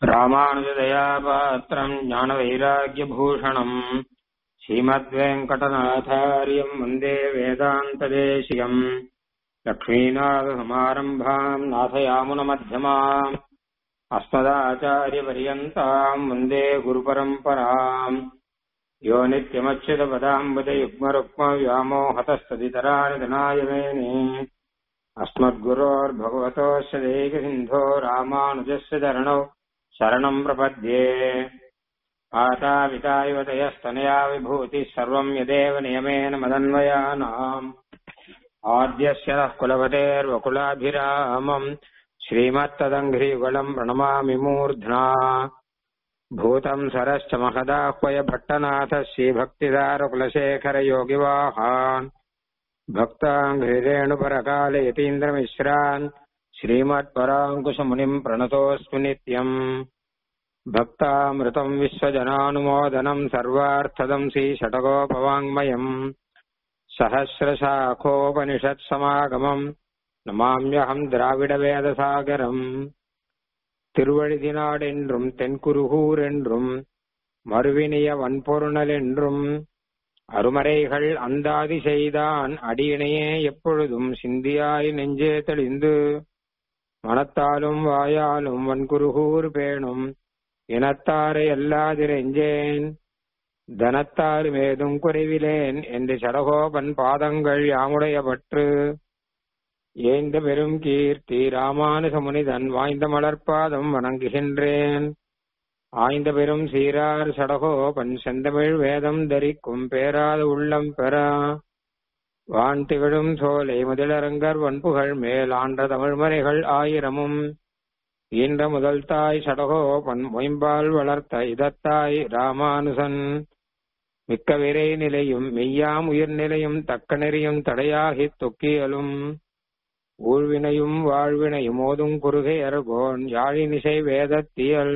ராமானுஜதயாபாத்திரம் ஞானவைராக்கியபூஷணம் ஸ்ரீமத்வேங்கடநாதாரியம் வந்தே வேதாந்ததேசிகம் லக்ஷ்மீநாதசமாரம்பாம் நாथयामुनमध्यमाम् अस्मदाचार्यपर्यन्ताम् वन्दे गुरुपरम्पराम् यो नित्यमच्युतपदाम्बुजयुग्मरुक्मव्यामोहतस्तदितराणि धनाय मेने अस्मद्गुरोर्भगवतोऽस्य देकसिन्धो रामानुजस्य चरणौ शरणम् प्रपद्ये माता इव तयस्तनया विभूतिः सर्वम् यदेव नियमेन मदन्वयानाम् आद्यस्य नः कुलपतेर्वकुलाभिरामम् श्रीमत्तदङ्घ्रियुगलम् प्रणमामि मूर्ध्ना भूतम् सरश्च महदाह्वय भट्टनाथः श्रीभक्तिदारकुलशेखरयोगिवाहान् भक्ताङ्घ्रिरेणुपरकाल यतीन्द्रमिश्रान् श्रीमत्पराङ्कुशमुनिम् प्रणतोऽस्मि नित्यम् भक्तामृतम् विश्वजनानुमोदनम् सर्वार्थदम् श्रीषटकोपवाङ्मयम् सहस्रशाखोपनिषत्समागमम् நமாமியகம் திராவிட வேதசாகரம் திருவழுதினாடு என்றும் தென்குருகூர் என்றும் மறுவினிய வன்பொருணல் என்றும் அருமறைகள் அந்தாதி செய்தான் அடியினையே எப்பொழுதும் சிந்தியாய் நெஞ்சே தெளிந்து மனத்தாலும் வாயாலும் வன்குருகூர் பேணும் இனத்தாரை அல்லாதிரெஞ்சேன் தனத்தாறு மேதும் குறைவிலேன் என்று சடகோபன் பாதங்கள் யாமுடைய பற்று ஏந்த பெரும் கீர்த்தி ராமானுஜ முனிதன் வாய்ந்த மலர்பாதம் வணங்குகின்றேன் ஆய்ந்த பெரும் சீரார் சடகோபன் செந்தமிழ் வேதம் தரிக்கும் பேராத உள்ளம் பெற வான் திகழும் சோலை முதலரங்கர் வன்புகள் மேல் ஆண்ட தமிழ்மறைகள் ஆயிரமும் ஈன்ற முதல் தாய் சடகோபன் மொயம்பால் வளர்த்த இதத்தாய் ராமானுசன் மிக்க விரை நிலையும் மெய்யாம் உயிர் நிலையும் தக்க நெறியும் தடையாகித் தொக்கியலும் ஊழ்வினையும் வாழ்வினையும் ஓதும் குறுகை அருகோன் யாழினிசை வேதத்தியல்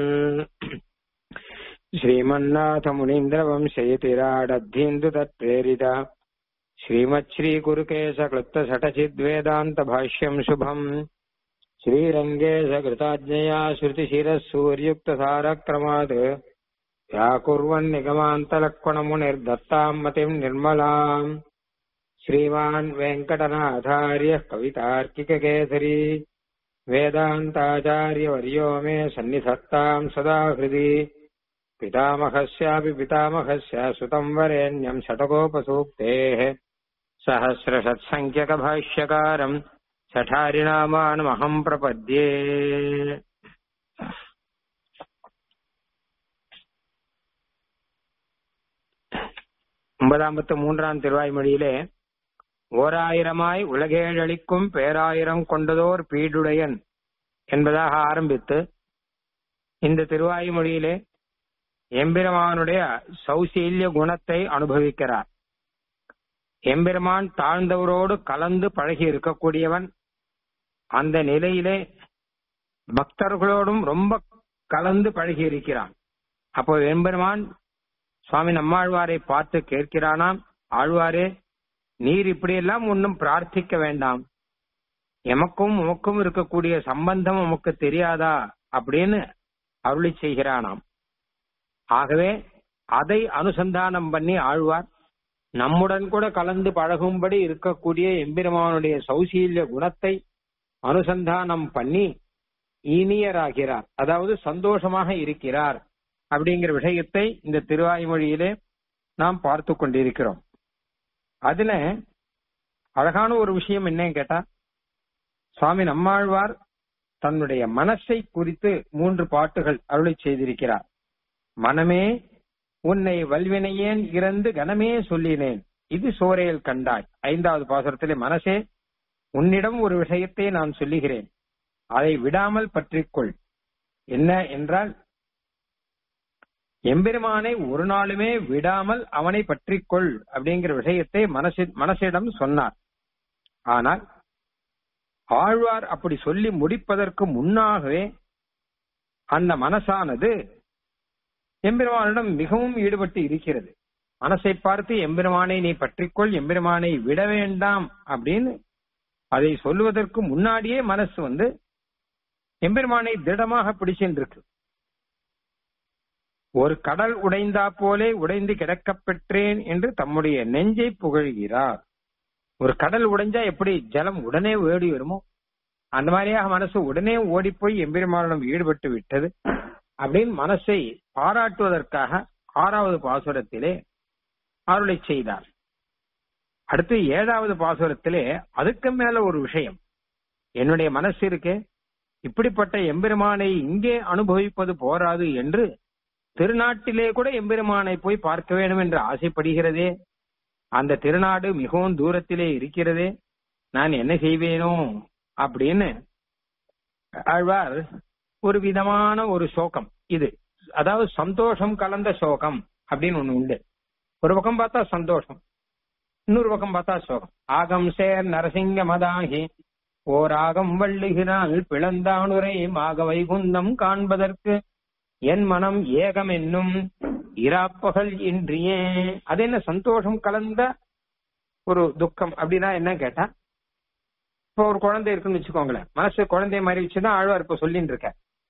ஸ்ரீமன்னாத முனீந்திர வம்சயதிராடத்தீந்து தத்பிரேரித ஸ்ரீமத் ஸ்ரீ குருகேச கிளுப்த சடசித் வேதாந்த பாஷ்யம் சுபம் ஸ்ரீரங்கேಶ கிருதாஜ்ஞயா ஸ்ருதி சூர்யுக்த சாரக்ரமாத் व्याकुर्वन् निगमान्तलक्ष्मणमुनिर्दत्ताम् मतिम् निर्मलाम् श्रीमान् वेङ्कटनाथार्यः कवितार्किककेसरी वेदान्ताचार्यवर्यो मे सन्निधत्ताम् सदा हृदि पितामहस्यापि पितामहस्य सुतम् वरेण्यम् षटकोपसूक्तेः सहस्रषत्सङ्ख्यकभाष्यकारम् सठारिणामानमहम् प्रपद्ये ஒன்பதாம் பத்து மூன்றாம் திருவாய்மொழியிலே ஓராயிரமாய் உலகேழளிக்கும் பேராயிரம் கொண்டதோர் பீடுடையன் என்பதாக ஆரம்பித்து இந்த திருவாய்மொழியிலே எம்பெருமானுடைய சௌசீல்ய குணத்தை அனுபவிக்கிறார் எம்பெருமான் தாழ்ந்தவரோடு கலந்து பழகி இருக்கக்கூடியவன் அந்த நிலையிலே பக்தர்களோடும் ரொம்ப கலந்து பழகி இருக்கிறான் அப்போ எம்பெருமான் சுவாமி நம்மாழ்வாரை பார்த்து கேட்கிறானாம் ஆழ்வாரே நீர் இப்படியெல்லாம் ஒன்றும் பிரார்த்திக்க வேண்டாம் எமக்கும் உமக்கும் இருக்கக்கூடிய சம்பந்தம் உமக்கு தெரியாதா அப்படின்னு அருளி செய்கிறானாம் ஆகவே அதை அனுசந்தானம் பண்ணி ஆழ்வார் நம்முடன் கூட கலந்து பழகும்படி இருக்கக்கூடிய எம்பெருமானுடைய சௌசீல்ய குணத்தை அனுசந்தானம் பண்ணி இனியராகிறார் அதாவது சந்தோஷமாக இருக்கிறார் அப்படிங்கிற விஷயத்தை இந்த திருவாய்மொழியிலே நாம் பார்த்து கொண்டிருக்கிறோம் அதுல அழகான ஒரு விஷயம் என்னன்னு கேட்டா சுவாமி நம்மாழ்வார் தன்னுடைய மனசை குறித்து மூன்று பாட்டுகள் அருளை செய்திருக்கிறார் மனமே உன்னை வல்வினையேன் இறந்து கனமே சொல்லினேன் இது சோரையில் கண்டாய் ஐந்தாவது பாசுரத்திலே மனசே உன்னிடம் ஒரு விஷயத்தை நான் சொல்லுகிறேன் அதை விடாமல் பற்றிக்கொள் என்ன என்றால் எம்பெருமானை ஒரு நாளுமே விடாமல் அவனை பற்றிக்கொள் அப்படிங்கிற விஷயத்தை மனசி மனசிடம் சொன்னார் ஆனால் ஆழ்வார் அப்படி சொல்லி முடிப்பதற்கு முன்னாகவே அந்த மனசானது எம்பெருமானிடம் மிகவும் ஈடுபட்டு இருக்கிறது மனசை பார்த்து எம்பெருமானை நீ பற்றிக்கொள் எம்பெருமானை விட வேண்டாம் அப்படின்னு அதை சொல்லுவதற்கு முன்னாடியே மனசு வந்து எம்பெருமானை திடமாக பிடிச்சுட்டு இருக்கு ஒரு கடல் உடைந்தா போலே உடைந்து கிடக்கப் பெற்றேன் என்று தம்முடைய நெஞ்சை புகழ்கிறார் ஒரு கடல் உடைஞ்சா எப்படி ஜலம் உடனே ஓடி வருமோ அந்த மாதிரியாக மனசு உடனே ஓடி போய் எம்பெருமானிடம் ஈடுபட்டு விட்டது அப்படின்னு மனசை பாராட்டுவதற்காக ஆறாவது பாசுரத்திலே அருளை செய்தார் அடுத்து ஏழாவது பாசுரத்திலே அதுக்கு மேல ஒரு விஷயம் என்னுடைய மனசு இருக்கு இப்படிப்பட்ட எம்பெருமானை இங்கே அனுபவிப்பது போராது என்று திருநாட்டிலே கூட எம்பெருமானை போய் பார்க்க வேண்டும் என்று ஆசைப்படுகிறதே அந்த திருநாடு மிகவும் தூரத்திலே இருக்கிறதே நான் என்ன செய்வேனோ அப்படின்னு ஆழ்வார் ஒரு விதமான ஒரு சோகம் இது அதாவது சந்தோஷம் கலந்த சோகம் அப்படின்னு ஒண்ணு உண்டு ஒரு பக்கம் பார்த்தா சந்தோஷம் இன்னொரு பக்கம் பார்த்தா சோகம் ஆகம் சேர் நரசிங்க மதாகி ஓர் ஆகம் வள்ளுகிறாள் பிளந்தானுரை மாக வைகுந்தம் காண்பதற்கு என் மனம் ஏகம் என்னும் இராப்பகல் இன்றியே அது என்ன சந்தோஷம் கலந்த ஒரு துக்கம் அப்படின்னா என்ன கேட்டா இப்போ ஒரு குழந்தை இருக்குன்னு வச்சுக்கோங்களேன் மனசு குழந்தை மாதிரி வச்சுதான் ஆழ்வார் இப்ப சொல்லிட்டு இருக்க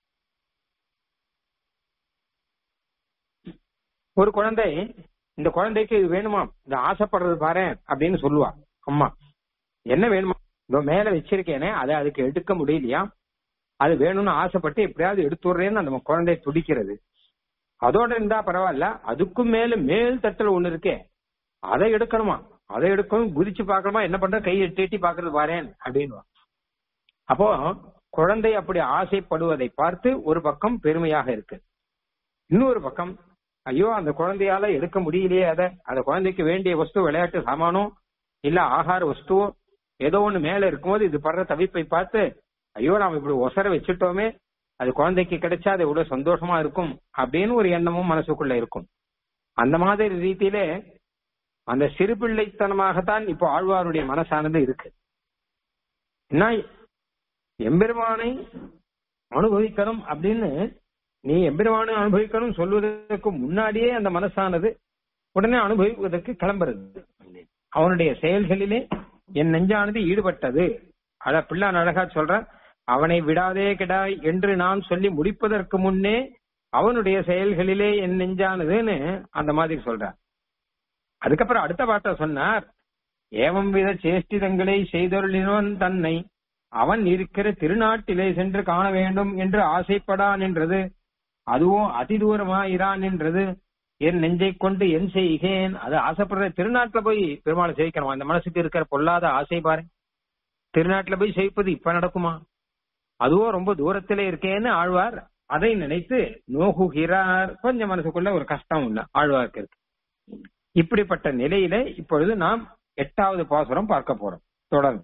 ஒரு குழந்தை இந்த குழந்தைக்கு இது வேணுமா இந்த ஆசைப்படுறது பாரு அப்படின்னு சொல்லுவா அம்மா என்ன வேணுமா இதோ மேல வச்சிருக்கேனே அதை அதுக்கு எடுக்க முடியலையா அது வேணும்னு ஆசைப்பட்டு எப்படியாவது எடுத்துடுறேன்னு அந்த குழந்தை துடிக்கிறது அதோட இருந்தா பரவாயில்ல அதுக்கும் மேல மேல் தட்டுல ஒண்ணு இருக்கே அதை எடுக்கணுமா அதை எடுக்கணும் குதிச்சு பார்க்கணுமா என்ன பண்ற கையை எட்டி பாக்குறது பாரேன் அப்படின்னு அப்போ குழந்தை அப்படி ஆசைப்படுவதை பார்த்து ஒரு பக்கம் பெருமையாக இருக்கு இன்னொரு பக்கம் ஐயோ அந்த குழந்தையால எடுக்க முடியலையே அதை அந்த குழந்தைக்கு வேண்டிய வஸ்து விளையாட்டு சாமானோ இல்ல ஆகார வஸ்துவோ ஏதோ ஒண்ணு மேல இருக்கும்போது இது படுற தவிப்பை பார்த்து ஐயோ நாம இப்படி ஒசர வச்சுட்டோமே அது குழந்தைக்கு கிடைச்சா அது எவ்வளவு சந்தோஷமா இருக்கும் அப்படின்னு ஒரு எண்ணமும் மனசுக்குள்ள இருக்கும் அந்த மாதிரி ரீதியிலே அந்த சிறு பிள்ளைத்தனமாகத்தான் இப்போ ஆழ்வாருடைய மனசானது இருக்கு என்ன எம்பெருமானை அனுபவிக்கணும் அப்படின்னு நீ எம்பெருமானை அனுபவிக்கணும் சொல்வதற்கு முன்னாடியே அந்த மனசானது உடனே அனுபவிப்பதற்கு கிளம்புறது அவனுடைய செயல்களிலே என் நெஞ்சானது ஈடுபட்டது அத பிள்ளான் அழகா சொல்ற அவனை விடாதே கிடாய் என்று நான் சொல்லி முடிப்பதற்கு முன்னே அவனுடைய செயல்களிலே என் நெஞ்சானதுன்னு அந்த மாதிரி சொல்ற அதுக்கப்புறம் அடுத்த பாட்டை சொன்னார் ஏவம் வித சேஷ்டிதங்களை செய்தொருளினோன் தன்னை அவன் இருக்கிற திருநாட்டிலே சென்று காண வேண்டும் என்று ஆசைப்படான் என்றது அதுவும் அதிதூரமாயிரான் என்றது என் நெஞ்சை கொண்டு என் செய்கேன் அது ஆசைப்படுற திருநாட்டுல போய் பெருமாளை சேவிக்கணும் அந்த மனசுக்கு இருக்கிற பொல்லாத ஆசை பாரு திருநாட்டுல போய் சேவிப்பது இப்ப நடக்குமா அதுவும் ரொம்ப தூரத்திலே இருக்கேன்னு ஆழ்வார் அதை நினைத்து நோகுகிறார் கொஞ்சம் மனசுக்குள்ள ஒரு கஷ்டம் உள்ள ஆழ்வாருக்கு இருக்கு இப்படிப்பட்ட நிலையில இப்பொழுது நாம் எட்டாவது பாசுரம் பார்க்க போறோம் தொடர்ந்து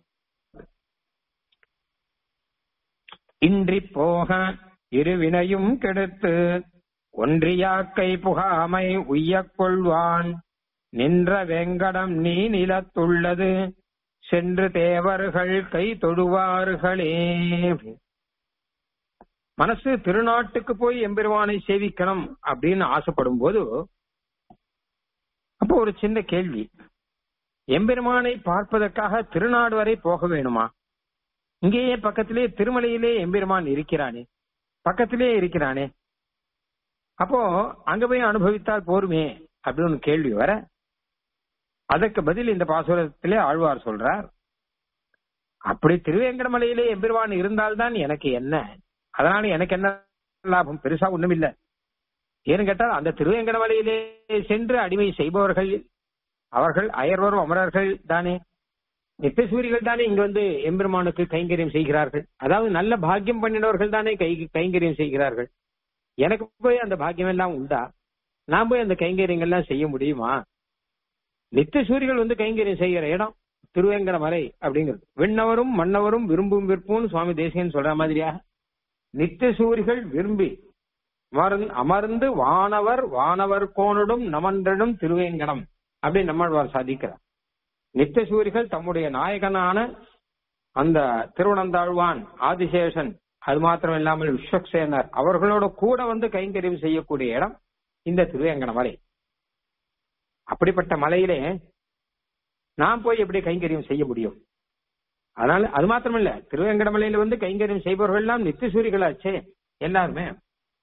இன்றி போக இருவினையும் கெடுத்து ஒன்றியாக்கை புகாமை உய்யக் கொள்வான் நின்ற வெங்கடம் நீ நிலத்துள்ளது சென்று தேவர்கள் கை தொழுவார்களே மனசு திருநாட்டுக்கு போய் எம்பெருமானை சேவிக்கணும் அப்படின்னு ஆசைப்படும் போது அப்போ ஒரு சின்ன கேள்வி எம்பெருமானை பார்ப்பதற்காக திருநாடு வரை போக வேணுமா இங்கேயே பக்கத்திலே திருமலையிலே எம்பெருமான் இருக்கிறானே பக்கத்திலே இருக்கிறானே அப்போ அங்க போய் அனுபவித்தால் போருமே அப்படின்னு கேள்வி வர அதற்கு பதில் இந்த பாசுரத்திலே ஆழ்வார் சொல்றார் அப்படி திருவேங்கடமலையிலே எம்பெருமான் இருந்தால்தான் எனக்கு என்ன அதனால எனக்கு என்ன லாபம் பெருசா ஒண்ணும் இல்ல ஏன்னு கேட்டால் அந்த திருவேங்கடமலையிலே சென்று அடிமை செய்பவர்கள் அவர்கள் அயர்வரும் அமரர்கள் தானே நித்தியசூரிகள் தானே இங்க வந்து எம்பெருமானுக்கு கைங்கரியம் செய்கிறார்கள் அதாவது நல்ல பாக்கியம் பண்ணினவர்கள் தானே கை கைங்கரியம் செய்கிறார்கள் எனக்கு போய் அந்த பாக்கியம் எல்லாம் உண்டா நான் போய் அந்த கைங்கரியங்கள்லாம் செய்ய முடியுமா நித்தியசூரிகள் வந்து கைங்கரியம் செய்கிற இடம் திருவேங்கட மலை அப்படிங்கிறது விண்ணவரும் மன்னவரும் விரும்பும் விற்பும்னு சுவாமி தேசியன் சொல்ற மாதிரியாக நித்தியசூரிகள் விரும்பி அமர்ந்து அமர்ந்து வானவர் வானவர் கோனடும் நமன்றடும் திருவேங்கடம் அப்படின்னு நம்மாழ்வார் சாதிக்கிறார் நித்தியசூரிகள் தம்முடைய நாயகனான அந்த திருவனந்தாழ்வான் ஆதிசேஷன் அது மாத்திரம் இல்லாமல் விஸ்வக்சேனர் அவர்களோட கூட வந்து கைங்கரியம் செய்யக்கூடிய இடம் இந்த திருவேங்கட மலை அப்படிப்பட்ட மலையிலே நான் போய் எப்படி கைங்கரியம் செய்ய முடியும் அதனால அது மாத்திரம் இல்ல திருவேங்கடமலையில வந்து கைங்கரியம் செய்பவர்கள் எல்லாம் நித்தியசூரிகளாச்சே எல்லாருமே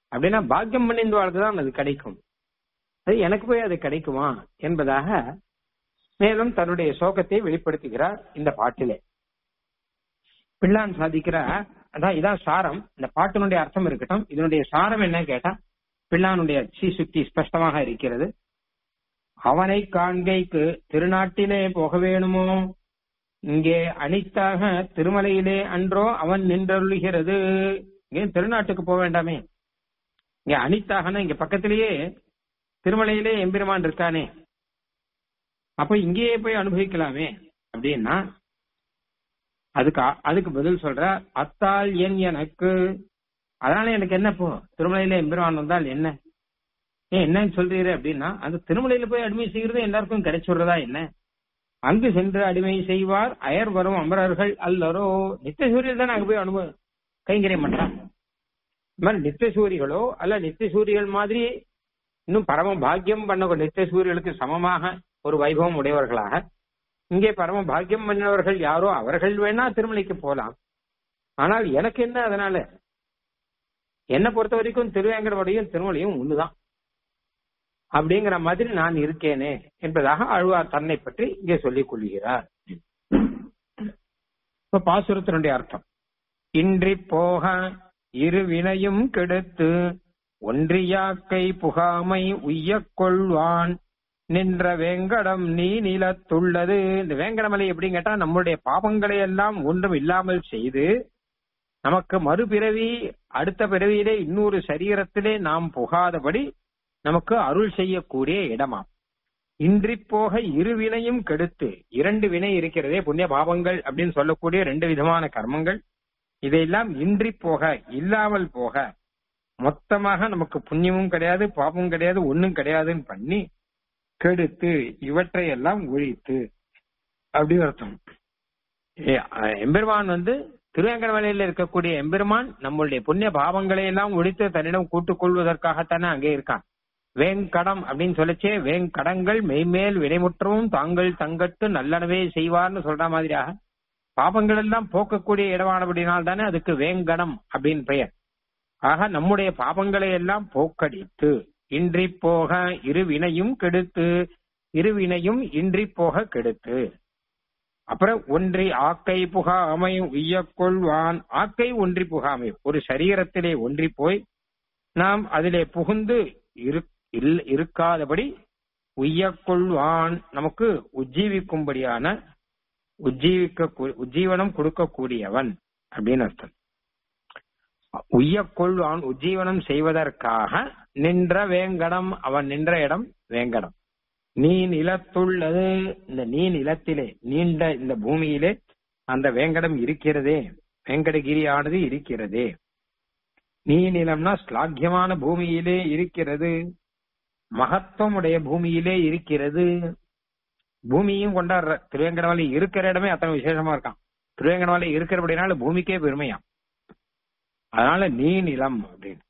அப்படின்னா பாக்கியம் பண்ணிந்து வாழ்க்கைதான் அது கிடைக்கும் அது எனக்கு போய் அது கிடைக்குமா என்பதாக மேலும் தன்னுடைய சோகத்தை வெளிப்படுத்துகிறார் இந்த பாட்டிலே பிள்ளான் சாதிக்கிற அதான் இதான் சாரம் இந்த பாட்டினுடைய அர்த்தம் இருக்கட்டும் இதனுடைய சாரம் என்ன கேட்டா பிள்ளானுடைய சீசுக்தி ஸ்பஷ்டமாக இருக்கிறது அவனை காண்கைக்கு திருநாட்டிலே போக வேணுமோ இங்கே அனித்தாக திருமலையிலே அன்றோ அவன் நின்றருளுகிறது இங்கே திருநாட்டுக்கு போக வேண்டாமே இங்க அனித்தாகனா இங்க பக்கத்திலேயே திருமலையிலே எம்பெருமான் இருக்கானே அப்ப இங்கேயே போய் அனுபவிக்கலாமே அப்படின்னா அதுக்கு அதுக்கு பதில் சொல்ற அத்தால் என் எனக்கு அதனால எனக்கு என்ன போ திருமலையில எம்பெருமான் வந்தால் என்ன ஏன் என்னன்னு சொல்றீரு அப்படின்னா அந்த திருமலையில போய் அடிமை செய்யறது எல்லாருக்கும் கிடைச்சுடுறதா என்ன அங்கு சென்று அடிமை செய்வார் அயர் வரும் அமரர்கள் அல்லரோ நித்தியசூரியல் தான் அங்க போய் அனுபவ கைங்கரியம் பண்றான் இந்த மாதிரி நித்தியசூரிகளோ அல்ல நித்தியசூரிகள் மாதிரி இன்னும் பரம பாக்கியம் பண்ண நித்தியசூரியர்களுக்கு சமமாக ஒரு வைபவம் உடையவர்களாக இங்கே பரம பாக்கியம் பண்ணவர்கள் யாரோ அவர்கள் வேணா திருமலைக்கு போலாம் ஆனால் எனக்கு என்ன அதனால என்னை பொறுத்த வரைக்கும் திருவேங்கடமுடையும் திருமலையும் ஒண்ணுதான் அப்படிங்கிற மாதிரி நான் இருக்கேனே என்பதாக அழுவார் தன்னை பற்றி இங்கே சொல்லிக் கொள்கிறார் இப்ப பாசுரத்தினுடைய அர்த்தம் இன்றி போக இரு வினையும் கெடுத்து ஒன்றியாக்கை புகாமை உய்யக் கொள்வான் நின்ற வேங்கடம் நீ நிலத்துள்ளது இந்த வேங்கடமலை எப்படின்னு கேட்டா நம்முடைய பாவங்களை எல்லாம் ஒன்றும் இல்லாமல் செய்து நமக்கு மறுபிறவி அடுத்த பிறவியிலே இன்னொரு சரீரத்திலே நாம் புகாதபடி நமக்கு அருள் செய்யக்கூடிய இடமாம் இன்றி போக இரு வினையும் கெடுத்து இரண்டு வினை இருக்கிறதே புண்ணிய பாவங்கள் அப்படின்னு சொல்லக்கூடிய ரெண்டு விதமான கர்மங்கள் இதையெல்லாம் இன்றி போக இல்லாமல் போக மொத்தமாக நமக்கு புண்ணியமும் கிடையாது பாவமும் கிடையாது ஒண்ணும் கிடையாதுன்னு பண்ணி கெடுத்து இவற்றை எல்லாம் ஒழித்து அப்படின்னு அர்த்தம் எம்பெருமான் வந்து திருவேங்கடமலையில் இருக்கக்கூடிய எம்பெருமான் நம்மளுடைய புண்ணிய பாவங்களை எல்லாம் ஒழித்து தன்னிடம் கூட்டுக் கொள்வதற்காகத்தானே அங்கே இருக்கான் வேங்கடம் அப்படின்னு சொல்லச்சே வேங்கடங்கள் மெய்மேல் வினைமுற்றவும் தாங்கள் தங்கட்டு நல்லனவே செய்வார்னு சொல்ற மாதிரியாக பாபங்கள் எல்லாம் போக்கக்கூடிய இடமானபடினால் தானே அதுக்கு வேங்கடம் அப்படின்னு பெயர் ஆக நம்முடைய பாபங்களை எல்லாம் போக்கடித்து இன்றி போக இருவினையும் கெடுத்து இருவினையும் இன்றி போக கெடுத்து அப்புறம் ஒன்றி ஆக்கை புகாமை உய்யக் கொள்வான் ஆக்கை ஒன்றி புகாமை ஒரு சரீரத்திலே ஒன்றி போய் நாம் அதிலே புகுந்து இருக்காதபடி உய்யக் கொள்வான் நமக்கு உஜ்ஜீவிக்கும்படியான உஜ்ஜீவிக்க உஜ்ஜீவனம் கொடுக்கக்கூடியவன் அப்படின்னு அர்த்தம் உய்யக் கொள்வான் உஜ்ஜீவனம் செய்வதற்காக நின்ற வேங்கடம் அவன் நின்ற இடம் வேங்கடம் நீ நிலத்துள்ளது இந்த நீ நிலத்திலே நீண்ட இந்த பூமியிலே அந்த வேங்கடம் இருக்கிறதே வேங்கடகிரியானது இருக்கிறதே நீ நிலம்னா ஸ்லாக்கியமான பூமியிலே இருக்கிறது மகத்துவம் உடைய பூமியிலே இருக்கிறது பூமியும் கொண்டாடுற திருவேங்கடமலை இருக்கிற இடமே அத்தனை விசேஷமா இருக்கான் திருவேங்கடமலை இருக்கிறபடினால பூமிக்கே பெருமையாம் அதனால நீ நிலம் அப்படின்னு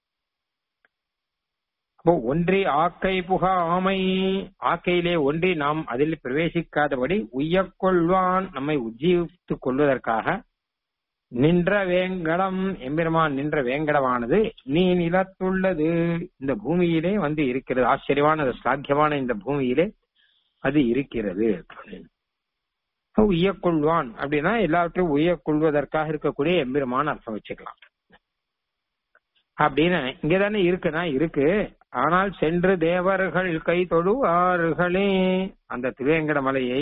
அப்போ ஒன்றி ஆக்கை புகா ஆமை ஆக்கையிலே ஒன்றி நாம் அதில் பிரவேசிக்காதபடி உய்யக் கொள்வான் நம்மை உஜ்ஜீவித்துக் கொள்வதற்காக நின்ற வேங்கடம் எம்பெருமான் நின்ற வேங்கடமானது நீ நிலத்துள்ளது இந்த பூமியிலே வந்து இருக்கிறது ஆச்சரியமான சாத்தியமான இந்த பூமியிலே அது இருக்கிறது உய்யக்கொள்வான் அப்படின்னா எல்லாவற்றையும் உய்யக்கொள்வதற்காக இருக்கக்கூடிய எம்பெருமான் அர்த்தம் வச்சுக்கலாம் அப்படின்னு இங்கதானே இருக்குன்னா இருக்கு ஆனால் சென்று தேவர்கள் கை தொழுவார்களே அந்த திருவேங்கட மலையை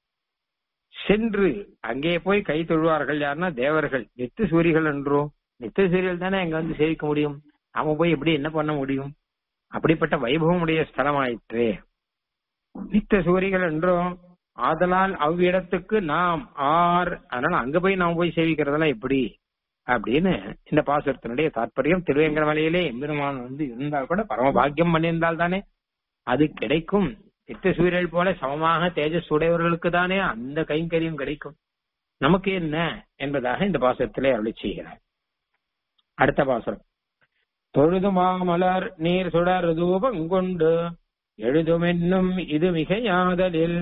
சென்று அங்கே போய் கை தொழுவார்கள் யாருன்னா தேவர்கள் நித்து சூரிகள் என்றோ நித்து சூரியல் தானே அங்க வந்து சேவிக்க முடியும் நாம போய் எப்படி என்ன பண்ண முடியும் அப்படிப்பட்ட வைபவமுடைய ஸ்தலம் ஆயிற்றே நித்த சூரிகள் என்றோ ஆதலால் அவ்விடத்துக்கு நாம் ஆர் அதனால அங்க போய் நாம் போய் சேவிக்கிறதெல்லாம் எப்படி அப்படின்னு இந்த பாசுரத்தினுடைய தாற்பயம் திருவேங்கடமலையிலே எம்பெருமான் வந்து இருந்தால் கூட பரம பாக்கியம் பண்ணியிருந்தால் தானே அது கிடைக்கும் நித்த சூரியல் போல சமமாக தேஜஸ் உடையவர்களுக்கு தானே அந்த கைங்கரியம் கிடைக்கும் நமக்கு என்ன என்பதாக இந்த பாசுரத்திலே அருளி செய்கிறார் அடுத்த பாசுரம் தொழுது மாமலர் நீர் சுடர் தூபங்கொண்டு எழுதுமென்னும் இது மிகையாதலில்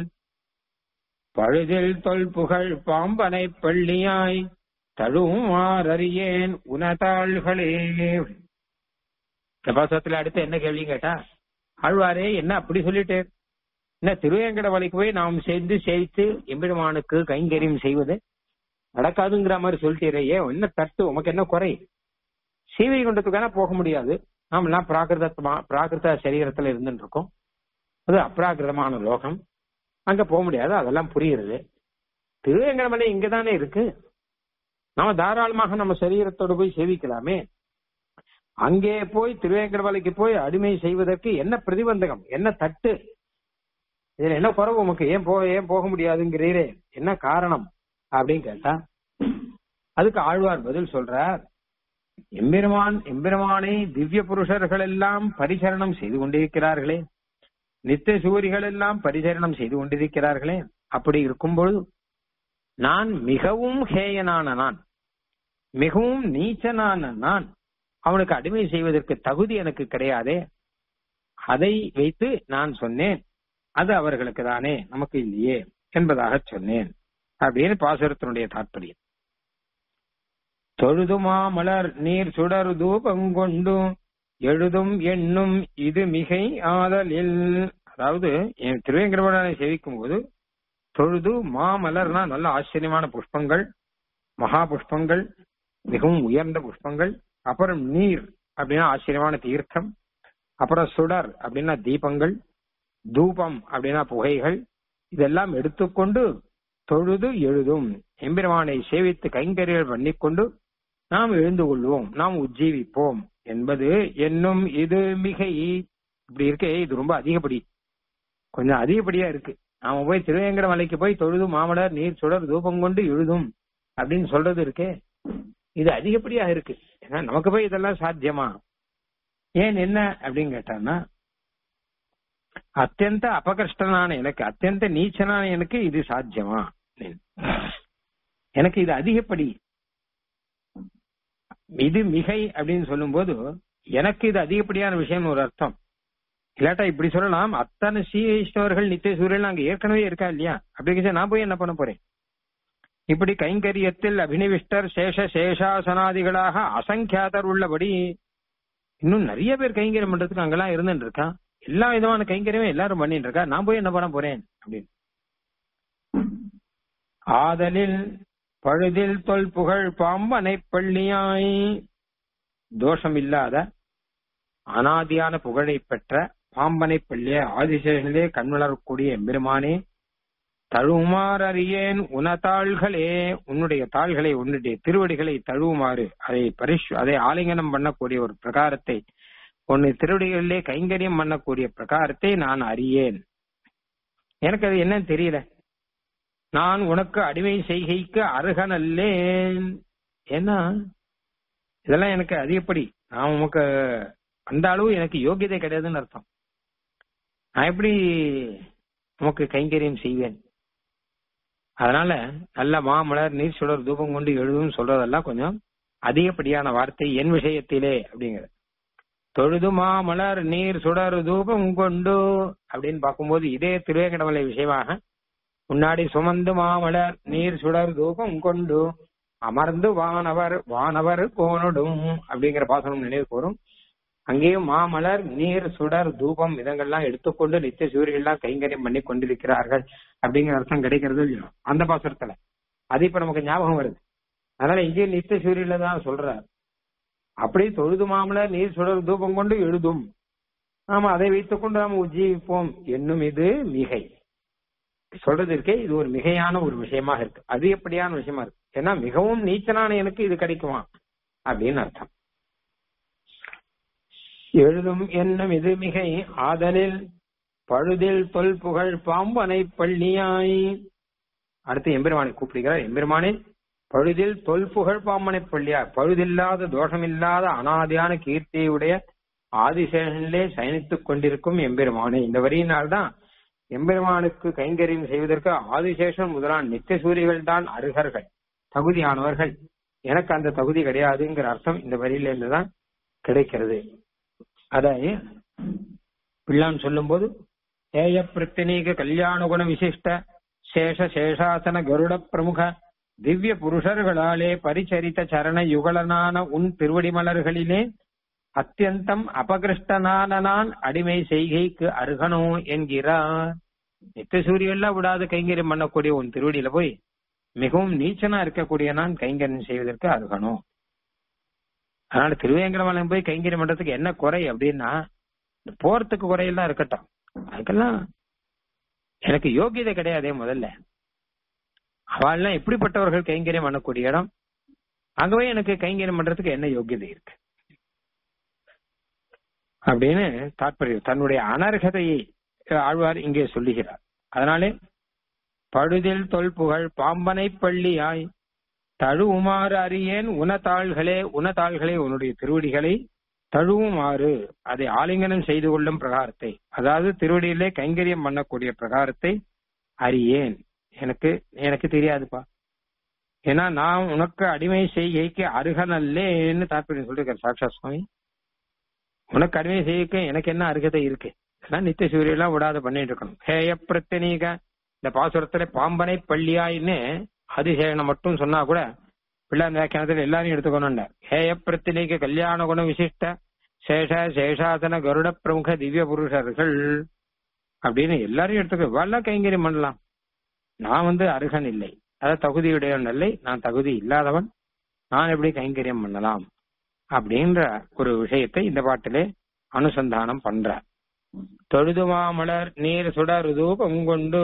பழுதில் தொல்புகழ் பாம்பனை பள்ளியாய் தழுமாறறியேன் உனதாள்களே இந்த பாசத்துல அடுத்து என்ன கேள்வி கேட்டா ஆழ்வாரே என்ன அப்படி சொல்லிட்டு என்ன திருவேங்கட வலைக்கு போய் நாம் சேர்ந்து சேர்த்து எம்பெருமானுக்கு கைங்கரியம் செய்வது நடக்காதுங்கிற மாதிரி சொல்லிட்டீரே ஏன் என்ன தட்டு உமக்கு என்ன குறை சீவை கொண்டதுக்கான போக முடியாது நாம் எல்லாம் பிராகிருதமா பிராகிருத சரீரத்துல இருந்துட்டு இருக்கோம் அது அப்ராகிருதமான லோகம் அங்க போக முடியாது அதெல்லாம் புரியுறது திருவேங்கடமலை இங்கதானே இருக்கு நாம தாராளமாக நம்ம சரீரத்தோடு போய் சேவிக்கலாமே அங்கே போய் திருவேங்கடமலைக்கு போய் அடிமை செய்வதற்கு என்ன பிரதிபந்தகம் என்ன தட்டு இதுல என்ன குறவு உமக்கு ஏன் போக ஏன் போக முடியாதுங்கிறீரே என்ன காரணம் அப்படின்னு கேட்டா அதுக்கு ஆழ்வார் பதில் சொல்றார் எம்பெருமான் எம்பெருமானை திவ்ய புருஷர்கள் எல்லாம் பரிசரணம் செய்து கொண்டிருக்கிறார்களே நித்திய சூரிகள் எல்லாம் பரிசரணம் செய்து கொண்டிருக்கிறார்களே அப்படி இருக்கும்பொழுது நான் மிகவும் ஹேயனான நான் மிகவும் நீச்சனான நான் அவனுக்கு அடிமை செய்வதற்கு தகுதி எனக்கு கிடையாதே அதை வைத்து நான் சொன்னேன் அது அவர்களுக்கு தானே நமக்கு இல்லையே என்பதாக சொன்னேன் அப்படின்னு பாசுரத்தினுடைய தாற்பயம் தொழுதுமா மலர் நீர் சுடர் தூபங்கொண்டு எழுதும் எண்ணும் இது மிகை ஆதலில் அதாவது என் திருவேங்கடவனை சேவிக்கும் போது தொழுது மாமலர்னா நல்ல ஆச்சரியமான புஷ்பங்கள் மகா புஷ்பங்கள் மிகவும் உயர்ந்த புஷ்பங்கள் அப்புறம் நீர் அப்படின்னா ஆச்சரியமான தீர்த்தம் அப்புறம் சுடர் அப்படின்னா தீபங்கள் தூபம் அப்படின்னா புகைகள் இதெல்லாம் எடுத்துக்கொண்டு தொழுது எழுதும் எம்பெருமானை சேவித்து கைங்கரியல் பண்ணிக்கொண்டு நாம் எழுந்து கொள்வோம் நாம் உஜ்ஜீவிப்போம் என்பது என்னும் இது மிகை இப்படி இருக்கே இது ரொம்ப அதிகப்படி கொஞ்சம் அதிகப்படியா இருக்கு நாம போய் திருவேங்கட மலைக்கு போய் தொழுது மாமலர் நீர் சுடர் தூபம் கொண்டு எழுதும் அப்படின்னு சொல்றது இருக்கே இது அதிகப்படியா இருக்கு ஏன்னா நமக்கு போய் இதெல்லாம் சாத்தியமா ஏன் என்ன அப்படின்னு கேட்டான்னா அத்தியந்த அபகஷ்டனான எனக்கு அத்தியந்த நீச்சனான எனக்கு இது சாத்தியமா எனக்கு இது அதிகப்படி இது மிகை அப்படின்னு சொல்லும்போது எனக்கு இது அதிகப்படியான விஷயம் ஒரு அர்த்தம் இல்லாட்டா இப்படி சொல்லலாம் அத்தனை சீஷ்டவர்கள் நித்திய சூரியன் அங்க ஏற்கனவே இருக்கா இல்லையா அப்படி நான் போய் என்ன பண்ண போறேன் இப்படி கைங்கரியத்தில் அபினிவிஷ்டர் சேஷ சேஷாசனாதிகளாக அசங்கியாதர் உள்ளபடி இன்னும் நிறைய பேர் கைங்கரியம் பண்றதுக்கு அங்கெல்லாம் இருந்துட்டு இருக்கான் எல்லா விதமான கைங்கரியமே எல்லாரும் பண்ணிட்டு இருக்கா நான் போய் என்ன பண்ண போறேன் அப்படின்னு ஆதலில் பழுதில் தொல் புகழ் பாம்பனை பள்ளியாய் தோஷம் இல்லாத அனாதியான புகழை பெற்ற பாம்பனை பள்ளிய ஆதிசேஷனிலே கண்வளரக்கூடிய எம்பெருமானே தழுவுமாறு அறியேன் உனதாள்களே உன்னுடைய தாள்களை உன்னுடைய திருவடிகளை தழுவுமாறு அதை பரிஷ் அதை ஆலிங்கனம் பண்ணக்கூடிய ஒரு பிரகாரத்தை உன்னை திருவடிகளிலே கைங்கரியம் பண்ணக்கூடிய பிரகாரத்தை நான் அறியேன் எனக்கு அது என்னன்னு தெரியல நான் உனக்கு அடிமை செய்கைக்கு அருகன் அல்லேன் ஏன்னா இதெல்லாம் எனக்கு அதிகப்படி நான் உனக்கு அந்த அளவு எனக்கு யோகியதை கிடையாதுன்னு அர்த்தம் நான் எப்படி உமக்கு கைங்கரியம் செய்வேன் அதனால நல்ல மாமலர் நீர் சுடர் தூபம் கொண்டு எழுதும் சொல்றதெல்லாம் கொஞ்சம் அதிகப்படியான வார்த்தை என் விஷயத்திலே அப்படிங்கிறது தொழுது மாமலர் நீர் சுடர் தூபம் கொண்டு அப்படின்னு பார்க்கும்போது இதே திருவேங்கடமலை விஷயமாக முன்னாடி சுமந்து மாமலர் நீர் சுடர் தூபம் கொண்டு அமர்ந்து வானவர் வானவர் கோனடும் அப்படிங்கிற பாசனம் நினைவு வரும் அங்கேயும் மாமலர் நீர் சுடர் தூபம் இதங்கள்லாம் எடுத்துக்கொண்டு நித்திய சூரியெல்லாம் கைங்கரியம் பண்ணி கொண்டிருக்கிறார்கள் அப்படிங்கிற அர்த்தம் கிடைக்கிறது இல்லையோ அந்த பாசுரத்துல அது இப்ப நமக்கு ஞாபகம் வருது அதனால இங்கேயும் நித்திய சூரியல தான் சொல்றார் அப்படி தொழுது மாமலர் நீர் சுடர் தூபம் கொண்டு எழுதும் ஆமா அதை வைத்துக் கொண்டு நாம் உஜ்ஜீவிப்போம் என்னும் இது மிகை சொல்றது இருக்கே இது ஒரு மிகையான ஒரு விஷயமாக இருக்கு அதிகப்படியான விஷயமா இருக்கு ஏன்னா மிகவும் நீச்சனான எனக்கு இது கிடைக்குமா அப்படின்னு அர்த்தம் எழுதும் என்னும் இது மிகை ஆதலில் பழுதில் தொல் புகழ் பாம்பனை பள்ளியாய் அடுத்து எம்பெருமானை கூப்பிடுகிறார் எம்பெருமானே பழுதில் தொல் புகழ் பாம்பனை பள்ளியார் பழுதில்லாத தோஷமில்லாத அனாதியான கீர்த்தியுடைய ஆதிசேஷனிலே சயனித்துக் கொண்டிருக்கும் எம்பெருமானே இந்த வரியினால்தான் எம்பெருமானுக்கு கைங்கரியம் செய்வதற்கு ஆதிசேஷன் முதலான நித்திய சூரியர்கள் தான் அருகர்கள் தகுதியானவர்கள் எனக்கு அந்த தகுதி கிடையாதுங்கிற அர்த்தம் இந்த வரியில இருந்துதான் கிடைக்கிறது அதை பிள்ளான் சொல்லும்போது ஏய பிரத்தினீக கல்யாண குண விசிஷ்ட சேஷ சேஷாசன கருட பிரமுக திவ்ய புருஷர்களாலே பரிச்சரித்த சரண யுகலனான உன் திருவடி மலர்களிலே அத்தியந்தம் அபகிருஷ்டனான நான் அடிமை செய்கைக்கு அருகனோ என்கிறார் நித்திய சூரியெல்லாம் விடாத கைங்கரியம் பண்ணக்கூடிய உன் திருவடியில போய் மிகவும் நீச்சனா இருக்கக்கூடிய நான் கைங்கரியம் செய்வதற்கு அருகனோ அதனால திருவேங்கடமலையம் போய் கைங்கரியம் பண்றதுக்கு என்ன குறை அப்படின்னா இந்த போறதுக்கு குறையெல்லாம் இருக்கட்டும் அதுக்கெல்லாம் எனக்கு யோகியதை கிடையாதே முதல்ல அவள்லாம் எப்படிப்பட்டவர்கள் கைங்கரியம் பண்ணக்கூடிய இடம் அங்கவே எனக்கு கைங்கரியம் பண்றதுக்கு என்ன யோகியதை இருக்கு அப்படின்னு தாற்பயம் தன்னுடைய அனர்ஹதையை ஆழ்வார் இங்கே சொல்லுகிறார் அதனாலே பழுதில் தொல்புகழ் பாம்பனை பள்ளியாய் தழுவுமாறு அறியேன் உனதாள்களே உனதாள்களே உன்னுடைய திருவடிகளை தழுவுமாறு அதை ஆலிங்கனம் செய்து கொள்ளும் பிரகாரத்தை அதாவது திருவடியிலே கைங்கரியம் பண்ணக்கூடிய பிரகாரத்தை அறியேன் எனக்கு எனக்கு தெரியாதுப்பா ஏன்னா நான் உனக்கு அடிமை செய்கைக்கு அருகனல்லேன்னு தாற்பயம் சொல்லிருக்காரு சாட்சா சுவாமி உனக்கு அடிமை செய்யக்க எனக்கு என்ன அருகதை இருக்கு அதான் நித்திய சூரியெல்லாம் விடாத பண்ணிட்டு இருக்கணும் ஹேய பிரத்தனீக இந்த பாசுரத்துல பாம்பனை பள்ளியாயின்னு அதிசேகனை மட்டும் சொன்னா கூட பிள்ளான் வியாக்கியானத்துல எல்லாரையும் எடுத்துக்கணும் ஹேய பிரத்தினீக கல்யாண குண விசிஷ்ட சேஷ சேஷாசன கருட பிரமுக திவ்ய புருஷர்கள் அப்படின்னு எல்லாரையும் எடுத்துக்க வல்ல கைங்கரியம் பண்ணலாம் நான் வந்து அருகன் இல்லை அதாவது தகுதியுடையவன் இல்லை நான் தகுதி இல்லாதவன் நான் எப்படி கைங்கரியம் பண்ணலாம் அப்படின்ற ஒரு விஷயத்தை இந்த பாட்டிலே அனுசந்தானம் பண்ற தொழுதுமாமலர் நீர் சுடருது பொங்கொண்டு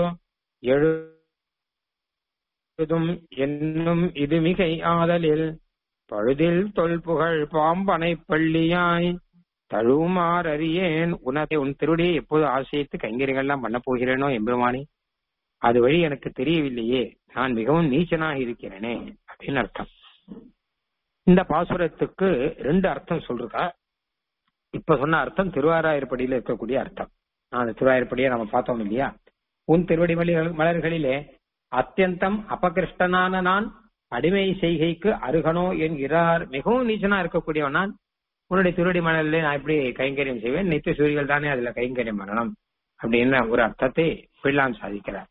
எழுதும் என்னும் இது மிகை ஆதலில் பழுதில் தொல்புகழ் பாம்பனை பள்ளியாய் தழுவுமார் அறியேன் உனதை உன் திருடியை எப்போது ஆசைத்து கைங்கரியங்கள்லாம் பண்ண போகிறேனோ எம்பெருமானி அது வழி எனக்கு தெரியவில்லையே நான் மிகவும் நீச்சனாக இருக்கிறேனே அப்படின்னு அர்த்தம் இந்த பாசுரத்துக்கு ரெண்டு அர்த்தம் சொல்றா இப்ப சொன்ன அர்த்தம் திருவாராயிரப்படியில இருக்கக்கூடிய அர்த்தம் அந்த திருவாயிரப்படியை நம்ம பார்த்தோம் இல்லையா உன் திருவடி மலர்கள் மலர்களிலே அத்தியந்தம் அபகிருஷ்டனான நான் அடிமை செய்கைக்கு அருகனோ என்கிறார் மிகவும் நீச்சனா இருக்கக்கூடியவன் நான் உன்னுடைய திருவடி மலரிலே நான் எப்படி கைங்கரியம் செய்வேன் நித்திய சூரியர்கள் தானே அதுல கைங்கரியம் பண்ணணும் அப்படின்னு ஒரு அர்த்தத்தை பிள்ளான் சாதிக்கிறார்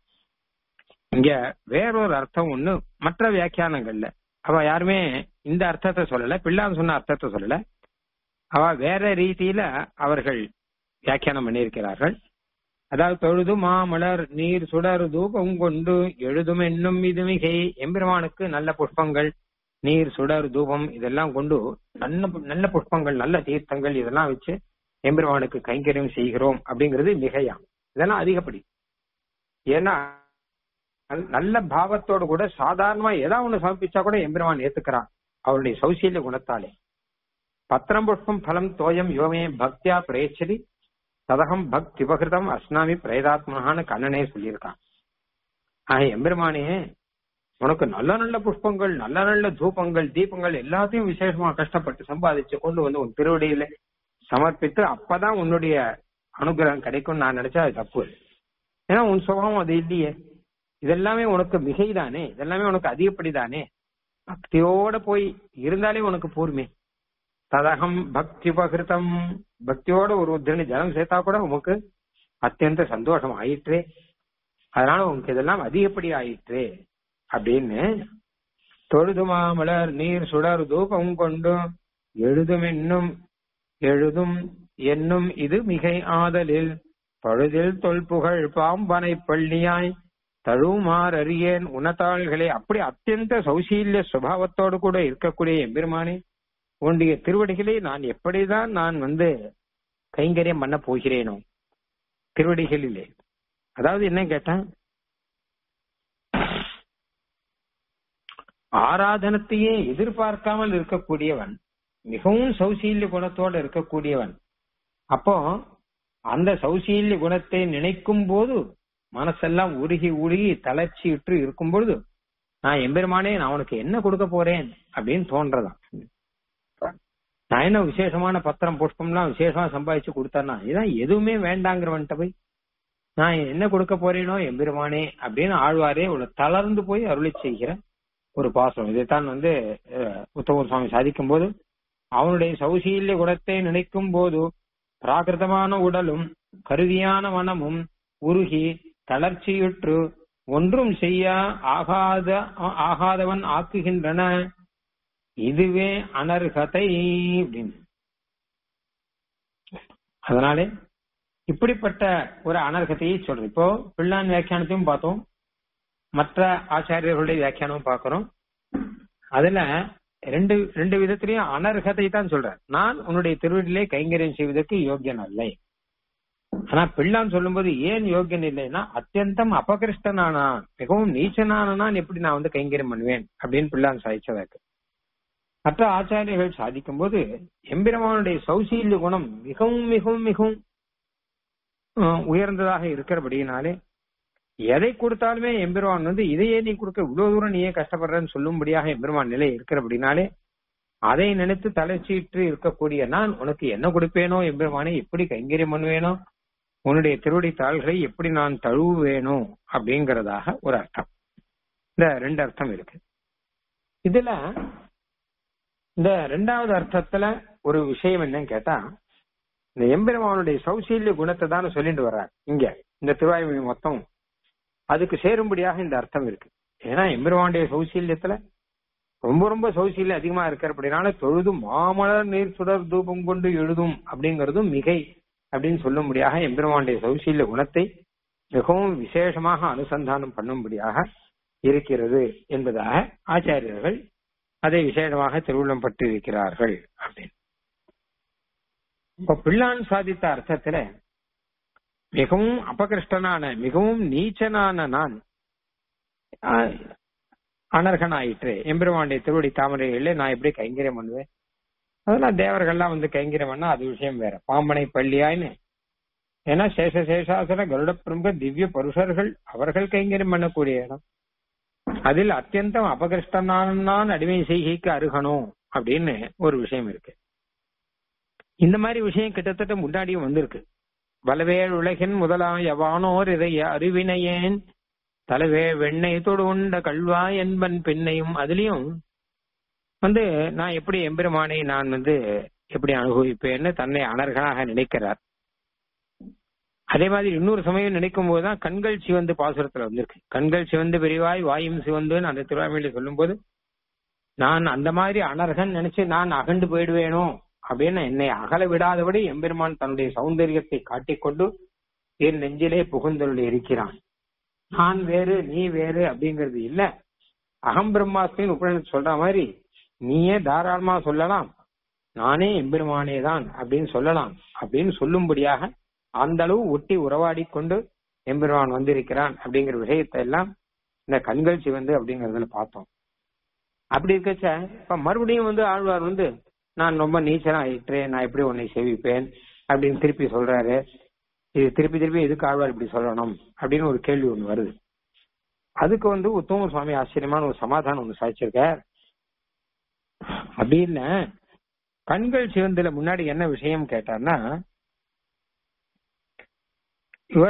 இங்க வேறொரு அர்த்தம் ஒண்ணு மற்ற வியாக்கியானங்கள்ல அவ யாருமே இந்த அர்த்தத்தை சொல்லல பிள்ளான் சொன்ன அர்த்தத்தை சொல்லல அவ வேற ரீதியில அவர்கள் வியாக்கியானம் பண்ணியிருக்கிறார்கள் அதாவது தொழுது மாமலர் நீர் சுடர் தூபம் கொண்டு எழுதும் என்னும் இது மிகை எம்பெருமானுக்கு நல்ல புஷ்பங்கள் நீர் சுடர் தூபம் இதெல்லாம் கொண்டு நல்ல நல்ல புஷ்பங்கள் நல்ல தீர்த்தங்கள் இதெல்லாம் வச்சு எம்பெருமானுக்கு கைங்கரியம் செய்கிறோம் அப்படிங்கிறது மிகையாம் இதெல்லாம் அதிகப்படி ஏன்னா நல்ல பாவத்தோடு கூட சாதாரணமா ஏதாவது ஒண்ணு சமர்ப்பிச்சா கூட எம்பெருமான் ஏத்துக்கிறான் அவருடைய சௌசீல்ய குணத்தாலே பத்திரம் புஷ்பம் பலம் தோயம் யோமே பக்தியா பிரேச்சதி ததகம் பக்தி உபகிருதம் அஸ்னாமி பிரேதாத்மனான்னு கண்ணனே சொல்லியிருக்கான் ஆஹ் எம்பெருமானே உனக்கு நல்ல நல்ல புஷ்பங்கள் நல்ல நல்ல தூபங்கள் தீபங்கள் எல்லாத்தையும் விசேஷமா கஷ்டப்பட்டு சம்பாதிச்சு கொண்டு வந்து உன் திருவடியில சமர்ப்பித்து அப்பதான் உன்னுடைய அனுகிரகம் கிடைக்கும் நான் நினைச்சா அது தப்பு ஏன்னா உன் சுபாவம் அது இல்லையே இதெல்லாமே உனக்கு மிகைதானே இதெல்லாமே உனக்கு அதிகப்படிதானே பக்தியோட போய் இருந்தாலே உனக்கு பூர்மே ததகம் பக்தி உபகிருத்தம் பக்தியோட ஒரு உத்திரணி ஜலம் சேர்த்தா கூட உமக்கு அத்தியந்த சந்தோஷம் ஆயிற்றே அதனால உனக்கு இதெல்லாம் அதிகப்படி ஆயிற்றே அப்படின்னு தொழுது மாமலர் நீர் சுடர் தூபம் கொண்டு எழுதும் என்னும் எழுதும் என்னும் இது மிகை ஆதலில் பழுதில் தொல்புகழ் பாம்பனை பள்ளியாய் தழுவுமார் அறியேன் உனத்தாள்களே அப்படி அத்தியந்த சௌசீல்ய சுபாவத்தோடு கூட இருக்கக்கூடிய எம்பெருமானே உன்னுடைய திருவடிகளை நான் எப்படிதான் நான் வந்து கைங்கரியம் பண்ண போகிறேனோ திருவடிகளிலே அதாவது என்ன கேட்டேன் ஆராதனத்தையே எதிர்பார்க்காமல் இருக்கக்கூடியவன் மிகவும் சௌசீல்ய குணத்தோடு இருக்கக்கூடியவன் அப்போ அந்த சௌசீல்ய குணத்தை நினைக்கும் போது மனசெல்லாம் உருகி உருகி தளர்ச்சியுற்று இருக்கும் பொழுது நான் எம்பெருமானே நான் உனக்கு என்ன கொடுக்க போறேன் அப்படின்னு தோன்றதான் நான் என்ன விசேஷமான பத்திரம் புஷ்பம்லாம் விசேஷமா சம்பாதிச்சு கொடுத்தேன்னா இதான் எதுவுமே வேண்டாங்கிறவன்ட்ட போய் நான் என்ன கொடுக்க போறேனோ எம்பெருமானே அப்படின்னு ஆழ்வாரே ஒரு தளர்ந்து போய் அருளி செய்கிற ஒரு பாசம் இதைத்தான் வந்து உத்தமர் சுவாமி சாதிக்கும் போது அவனுடைய சௌசீல்ய குணத்தை நினைக்கும் போது பிராகிருதமான உடலும் கருவியான மனமும் உருகி தளர்ச்சியுற்று ஒன்றும் செய்ய ஆகாத ஆகாதவன் ஆக்குகின்றன இதுவே அனர்ஹதை அப்படின்னு அதனாலே இப்படிப்பட்ட ஒரு அனர்ஹத்தையை சொல்றோம் இப்போ பிள்ளான் வியாக்கியானத்தையும் பார்த்தோம் மற்ற ஆச்சாரியர்களுடைய வியாக்கியானமும் பார்க்கிறோம் அதுல ரெண்டு ரெண்டு விதத்திலையும் அனர்ஹத்தை தான் சொல்றேன் நான் உன்னுடைய திருவடியிலே கைங்கரியம் செய்வதற்கு யோக்கியன் அல்ல ஆனா பிள்ளான் சொல்லும்போது ஏன் யோக்கியன் இல்லைன்னா அத்தியந்தம் அபகிருஷ்டனானா மிகவும் நீச்சனான நான் எப்படி நான் வந்து கைங்கரியம் பண்ணுவேன் அப்படின்னு பிள்ளான் சாதிச்சதாக்கு மற்ற ஆச்சாரியர்கள் சாதிக்கும் போது எம்பெருமானுடைய சௌசீல்ய குணம் மிகவும் மிகவும் மிகவும் அஹ், உயர்ந்ததாக இருக்கிறபடியினாலே எதை கொடுத்தாலுமே எம்பெருமான் வந்து இதையே நீ கொடுக்க இவ்வளவு தூரம் நீயே கஷ்டப்படுறன்னு சொல்லும்படியாக எம்பெருமான் நிலை இருக்கிறபடினாலே அதை நினைத்து தலைச்சீற்று இருக்கக்கூடிய நான் உனக்கு என்ன கொடுப்பேனோ எம்பெருமானை எப்படி கைங்கரியம் பண்ணுவேனோ உன்னுடைய திருவடி தாள்களை எப்படி நான் தழுவுவேனோ அப்படிங்கறதாக ஒரு அர்த்தம் இந்த ரெண்டு அர்த்தம் இருக்கு இதுல இந்த ரெண்டாவது அர்த்தத்துல ஒரு விஷயம் என்னன்னு கேட்டா இந்த எம்பெருமானுடைய சௌசீல்ய குணத்தை தானே சொல்லிட்டு வர்றார் இங்க இந்த திருவாய்மொழி மொத்தம் அதுக்கு சேரும்படியாக இந்த அர்த்தம் இருக்கு ஏன்னா எம்பெருமானுடைய சௌசீல்யத்துல ரொம்ப ரொம்ப சௌசீல்யம் அதிகமா இருக்கிறபடினால தொழுதும் மாமலர் நீர் சுடர் தூபம் கொண்டு எழுதும் அப்படிங்கறதும் மிகை அப்படின்னு சொல்லும்படியாக எம்பெருமானுடைய சௌசீல்ய குணத்தை மிகவும் விசேஷமாக அனுசந்தானம் பண்ணும்படியாக இருக்கிறது என்பதாக ஆச்சாரியர்கள் அதை விசேஷமாக திருவுள்ளம் பட்டு இருக்கிறார்கள் அப்படின்னு இப்ப பிள்ளான் சாதித்த அர்த்தத்துல மிகவும் அபகிருஷ்டனான மிகவும் நீச்சனான நான் ஆஹ், அனர்கனாயிற்று எம்பெருமானுடைய திருவடி தாமரைகளில் நான் எப்படி கைங்கரியம் பண்ணுவேன் அதெல்லாம் தேவர்கள்லாம் வந்து கைங்கரியம் பண்ணா அது விஷயம் வேற பாம்பனை பள்ளியாயின்னு ஏன்னா சேஷ சேஷாசன கருட பிரமுக திவ்ய பருஷர்கள் அவர்கள் கைங்கரியம் பண்ணக்கூடிய இடம் அதில் அத்தியந்தம் அபகிருஷ்டனான நான் அடிமை செய்கைக்கு அருகணும் அப்படின்னு ஒரு விஷயம் இருக்கு இந்த மாதிரி விஷயம் கிட்டத்தட்ட முன்னாடியும் வந்திருக்கு வலவேல் உலகின் முதலாய வானோர் இதை அறிவினையேன் தலைவே வெண்ணெய் தொடு உண்ட கல்வா என்பன் பெண்ணையும் அதுலயும் வந்து நான் எப்படி எம்பெருமானை நான் வந்து எப்படி அனுபவிப்பேன்னு தன்னை அனர்கனாக நினைக்கிறார் அதே மாதிரி இன்னொரு சமயம் நினைக்கும் போதுதான் கண்கள் சிவந்து பாசுரத்துல வந்திருக்கு கண்கள் சிவந்து பெரிவாய் வாயும் சிவந்துன்னு அந்த திருவாமையில சொல்லும்போது நான் அந்த மாதிரி அனர்கன் நினைச்சு நான் அகண்டு போயிடுவேனோ அப்படின்னு என்னை அகல விடாதபடி எம்பெருமான் தன்னுடைய சௌந்தரியத்தை காட்டிக்கொண்டு என் நெஞ்சிலே புகுந்தருள் இருக்கிறான் நான் வேறு நீ வேறு அப்படிங்கிறது இல்ல அகம் பிரம்மாஸ்மின் உபநிஷத் சொல்ற மாதிரி நீயே தாராளமா சொல்லலாம் நானே எம்பெருமானே தான் அப்படின்னு சொல்லலாம் அப்படின்னு சொல்லும்படியாக அந்த அளவு ஒட்டி உறவாடி கொண்டு எம்பெருமான் வந்திருக்கிறான் அப்படிங்கிற விஷயத்தை எல்லாம் இந்த கண்கள் சிவந்து அப்படிங்கறதுல பார்த்தோம் அப்படி இருக்கச்ச இப்ப மறுபடியும் வந்து ஆழ்வார் வந்து நான் ரொம்ப நீச்சனா ஆயிட்டேன் நான் எப்படி உன்னை சேவிப்பேன் அப்படின்னு திருப்பி சொல்றாரு இது திருப்பி திருப்பி எதுக்கு ஆழ்வார் இப்படி சொல்லணும் அப்படின்னு ஒரு கேள்வி ஒண்ணு வருது அதுக்கு வந்து உத்தம சுவாமி ஆச்சரியமான ஒரு சமாதானம் ஒண்ணு சாதிச்சிருக்கார் அப்படி இல்ல கண்கள் சிவந்துல முன்னாடி என்ன விஷயம் கேட்டார்னா இவ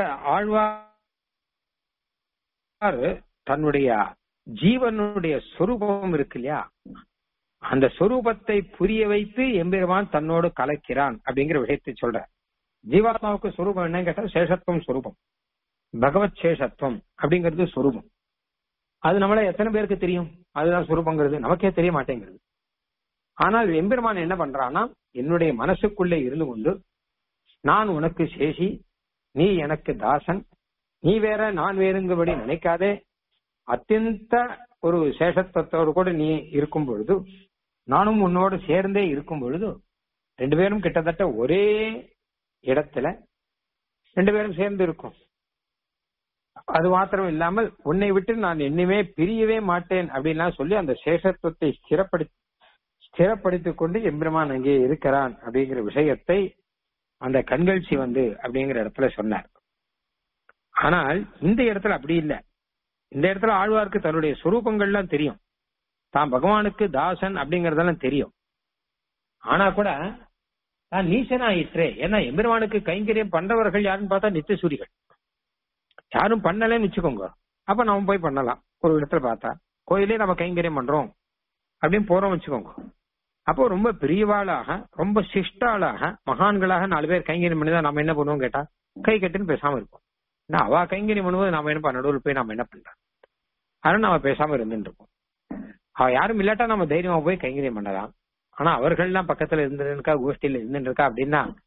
ஆழ்வார் தன்னுடைய ஜீவனுடைய சொரூபம் இருக்கு இல்லையா அந்த சொரூபத்தை புரிய வைத்து எம்பெருமான் தன்னோடு கலக்கிறான் அப்படிங்கிற விஷயத்தை சொல்ற ஜீவாத்மாவுக்கு சொரூபம் என்னன்னு கேட்டா சேஷத்துவம் சொரூபம் பகவத் சேஷத்துவம் அப்படிங்கிறது சொரூபம் அது நம்மள எத்தனை பேருக்கு தெரியும் அதுதான் சொரூபங்கிறது நமக்கே தெரிய மாட்டேங்கிறது ஆனால் எம்பெருமான் என்ன பண்றான்னா என்னுடைய மனசுக்குள்ளே இருந்து கொண்டு நான் உனக்கு சேஷி நீ எனக்கு தாசன் நீ வேற நான் வேறுங்கபடி நினைக்காதே அத்தியந்த ஒரு சேஷத்துவத்தோடு கூட நீ இருக்கும் பொழுது நானும் உன்னோடு சேர்ந்தே இருக்கும் பொழுது ரெண்டு பேரும் கிட்டத்தட்ட ஒரே இடத்துல ரெண்டு பேரும் சேர்ந்து இருக்கும் அது மாத்திரம் இல்லாமல் உன்னை விட்டு நான் என்னையுமே பிரியவே மாட்டேன் அப்படின்லாம் சொல்லி அந்த சேஷத்துவத்தை ஸ்திரப்படி ஸ்திரப்படுத்திக் கொண்டு எம்பெருமான் அங்கே இருக்கிறான் அப்படிங்கிற விஷயத்தை அந்த கண்கள் சிவந்து அப்படிங்கிற இடத்துல சொன்னார் ஆனால் இந்த இடத்துல அப்படி இல்லை இந்த இடத்துல ஆழ்வாருக்கு தன்னுடைய சுரூபங்கள்லாம் தெரியும் தான் பகவானுக்கு தாசன் அப்படிங்கறதெல்லாம் தெரியும் ஆனா கூட தான் நீசன் ஆயிற்றே ஏன்னா எம்பெருமானுக்கு கைங்கரியம் பண்றவர்கள் யாருன்னு பார்த்தா நித்தியசூரிகள் யாரும் பண்ணலன்னு வச்சுக்கோங்க அப்ப நம்ம போய் பண்ணலாம் ஒரு இடத்துல பார்த்தா கோயிலே நம்ம கைங்கரியம் பண்றோம் அப்படின்னு போறோம் வச்சுக்கோங்க அப்போ ரொம்ப பெரியவாளாக ரொம்ப சிஷ்டாளாக மகான்களாக நாலு பேர் கைங்கரியம் பண்ணி தான் நம்ம என்ன பண்ணுவோம் கேட்டா கை கட்டுன்னு பேசாம இருப்போம் நான் அவ கைங்கரியம் பண்ணும்போது நாம என்ன நடுவில் போய் நம்ம என்ன பண்றோம் அதனால நம்ம பேசாம இருந்துட்டு இருப்போம் அவ யாரும் இல்லாட்டா நம்ம தைரியமா போய் கைங்கரியம் பண்ணலாம் ஆனா அவர்கள்லாம் பக்கத்துல இருந்துருக்கா கோஷ்டியில இருந்துட்டு இருக்கா அப்படின்னா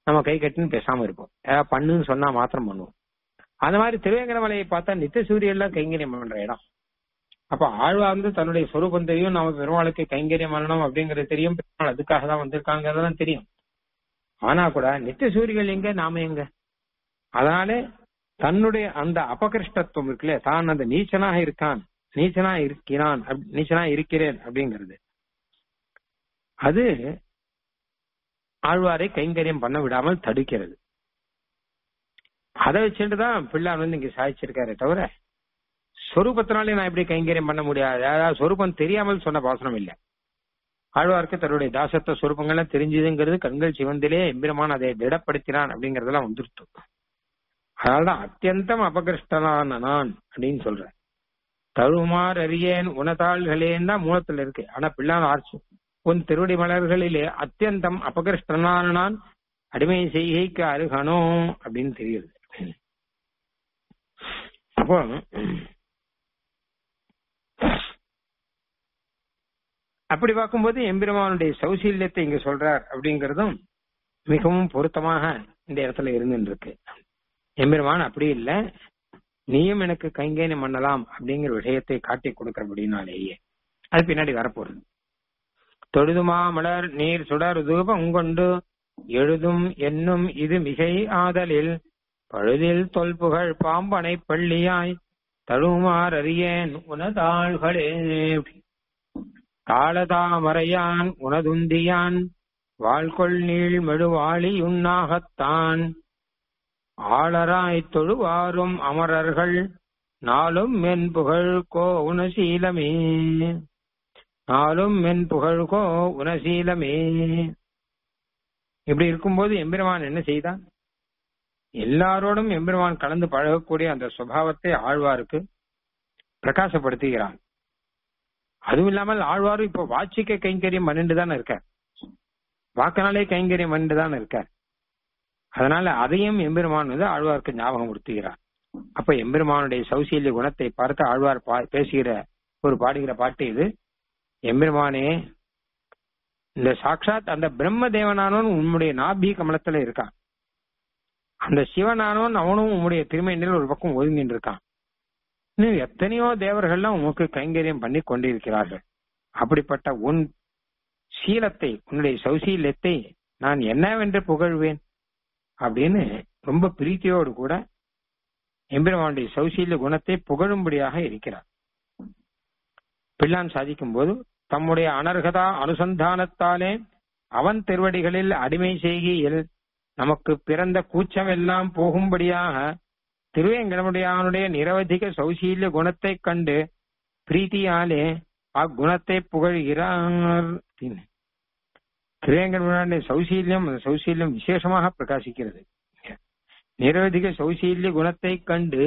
நம்ம கை கட்டுன்னு பேசாம இருப்போம் ஏதாவது பண்ணுன்னு சொன்னா மாத்திரம் பண்ணுவோம் அந்த மாதிரி திருவேங்கடமலையை பார்த்தா நித்திய சூரியன்லாம் கைங்கரியம் பண்ற இடம் அப்ப ஆழ்வார் வந்து தன்னுடைய சொரூபம் தெரியும் நம்ம பெருமாளுக்கு கைங்கரியம் பண்ணணும் அப்படிங்கறது தெரியும் பெருமாள் அதுக்காக தான் வந்திருக்காங்கிறதெல்லாம் தெரியும் ஆனா கூட நித்திய சூரியர்கள் எங்க நாம எங்க அதனால தன்னுடைய அந்த அபகிருஷ்டத்துவம் இருக்குல்ல தான் அந்த நீச்சனாக இருக்கான் நீச்சனா இருக்கிறான் அப்- நீச்சனா இருக்கிறேன் அப்படிங்கிறது அது ஆழ்வாரை கைங்கரியம் பண்ண விடாமல் தடுக்கிறது அதை வச்சுட்டு தான் பிள்ளார் வந்து இங்க சாதிச்சிருக்காரே தவிர சொரூபத்தினாலே நான் எப்படி கைங்கரியம் பண்ண முடியாது அதாவது சொரூபம் தெரியாமல் சொன்ன பாசனம் இல்ல ஆழ்வாருக்கு தன்னுடைய தாசத்த சொரூபங்கள்லாம் தெரிஞ்சதுங்கிறது கண்கள் சிவந்திலே எம்பிரமான் அதை திடப்படுத்தினான் அப்படிங்கறதெல்லாம் வந்துருட்டு அதனாலதான் அத்தியந்தம் அபகிருஷ்டனான நான் அப்படின்னு சொல்றேன் தழுமார் அறியேன் உனதாள்களேன்னு தான் மூலத்துல இருக்கு ஆனா பிள்ளான் ஆர்ச்சு உன் திருவடி மலர்களிலே அத்தியந்தம் அபகிருஷ்டனான நான் அடிமை செய்கைக்கு அருகனோ அப்படின்னு தெரியுது அப்போ அப்படி பார்க்கும்போது எம்பெருமானுடைய சௌசீல்யத்தை இங்க சொல்றார் அப்படிங்கறதும் மிகவும் பொருத்தமாக இந்த இடத்துல இருந்துட்டு இருக்கு எம்பெருமான் அப்படி இல்ல நீயும் எனக்கு கைங்கேயம் பண்ணலாம் அப்படிங்கிற விஷயத்தை காட்டி கொடுக்கறபடினாலேயே அது பின்னாடி வரப்போறது தொழுதுமா மலர் நீர் சுடர் தூபம் கொண்டு எழுதும் என்னும் இது மிகை ஆதலில் பழுதில் தொல்புகழ் பாம்பனை பள்ளியாய் தழுமார் அறியேன் உனதாள்களே தாளதாமறையான் உனதுந்தியான் வாழ்கொள் நீள் மெழுவாளி உண்ணாகத்தான் ஆளராய் தொழுவாரும் அமரர்கள் நாளும் மென்புகழ் கோ உணசீலமே நாளும் மென்புகழ் கோ உணசீலமே இப்படி இருக்கும்போது எம்பெருமான் என்ன செய்தான் எல்லாரோடும் எம்பெருமான் கலந்து பழகக்கூடிய அந்த சுபாவத்தை ஆழ்வாருக்கு பிரகாசப்படுத்துகிறான் அதுவும் இல்லாமல் ஆழ்வாரும் இப்ப வாச்சிக்க கைங்கரியம் பண்ணிட்டு தானே இருக்கார் வாக்கினாலே கைங்கரியம் பண்ணிட்டு தானே இருக்கார் அதனால அதையும் எம்பெருமான் வந்து ஆழ்வாருக்கு ஞாபகம் கொடுத்துகிறார் அப்ப எம்பெருமானுடைய சௌசீல்ய குணத்தை பார்த்து ஆழ்வார் பா- பேசுகிற ஒரு பாடுகிற பாட்டு இது எம்பெருமானே இந்த சாட்சாத் அந்த பிரம்ம தேவனானவன் உன்னுடைய நாபி கமலத்துல இருக்கான் அந்த சிவனானவன் அவனும் உன்னுடைய திருமையினில் ஒரு பக்கம் ஒதுங்கிட்டு இருக்கான் இன்னும் எத்தனையோ தேவர்கள்லாம் உனக்கு கைங்கரியம் பண்ணி கொண்டிருக்கிறார்கள் அப்படிப்பட்ட உன் சீலத்தை உன்னுடைய சௌசீல்யத்தை நான் என்னவென்று புகழ்வேன் அப்படின்னு ரொம்ப பிரீத்தியோடு கூட எம்பெருமானுடைய சௌசீல்ய குணத்தை புகழும்படியாக இருக்கிறார் பிள்ளான் சாதிக்கும் போது தம்முடைய அனர்ஹதா அனுசந்தானத்தாலே அவன் திருவடிகளில் அடிமை செய்கையில் நமக்கு பிறந்த கூச்சமெல்லாம் போகும்படியாக திருவேங்கடமுடையானுடைய நிரவதிக சௌசீல்ய குணத்தை கண்டு பிரீத்தியாலே அக்குணத்தை புகழ்கிறார் அப்படின்னு. திருவேங்கடமுடையானுடைய சௌசீல்யம் அந்த சௌசீல்யம் விசேஷமாக பிரகாசிக்கிறது நிரவதிக சௌசீல்ய குணத்தை கண்டு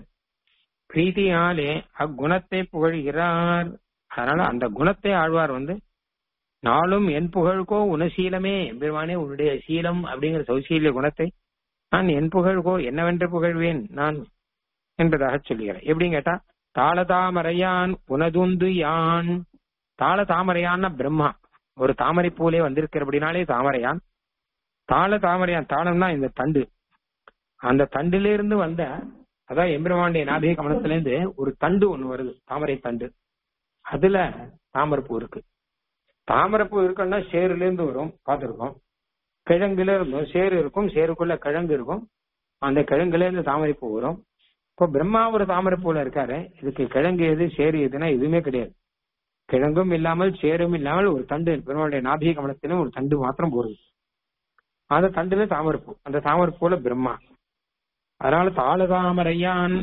பிரீத்தியாலே அக்குணத்தை புகழ்கிறார் அதனால அந்த குணத்தை ஆழ்வார் வந்து நாளும் என் புகழ்கோ உனசீலமே பெருமானே உன்னுடைய சீலம் அப்படிங்கிற சௌசீல்ய குணத்தை நான் என் புகழ்கோ என்னவென்று புகழ்வேன் நான் என்பதாக சொல்லுகிறேன் எப்படின்னு கேட்டா தாளதாமரையான் உனதுந்து யான் தாள தாமரையான்னா பிரம்மா ஒரு தாமரை பூலே வந்திருக்கிறபடினாலே தாமரையான் தாள தாமரையான் தாளம்னா இந்த தண்டு அந்த தண்டிலிருந்து வந்த அதான் எம்பெருமானுடைய நாபிக கமனத்துல இருந்து ஒரு தண்டு ஒண்ணு வருது தாமரை தண்டு அதுல தாமரைப்பூ இருக்கு தாமரைப்பூ இருக்குன்னா சேருல இருந்து வரும் பார்த்திருக்கோம் கிழங்குல இருந்தும் சேரு இருக்கும் சேருக்குள்ள கிழங்கு இருக்கும் அந்த கிழங்குல இருந்து தாமரைப்பூ வரும் இப்போ பிரம்மா ஒரு தாமரைப்பூல இருக்காரு இதுக்கு கிழங்கு எது சேரு எதுனா எதுவுமே கிடையாது கிழங்கும் இல்லாமல் சேரும் இல்லாமல் ஒரு தண்டு பெருமாளுடைய நாபிக கமலத்திலும் ஒரு தண்டு மாத்திரம் போடுது அந்த தண்டுல தாமரைப்பூ அந்த தாமரைப்பூல பிரம்மா அதனால தாள தாமரையான்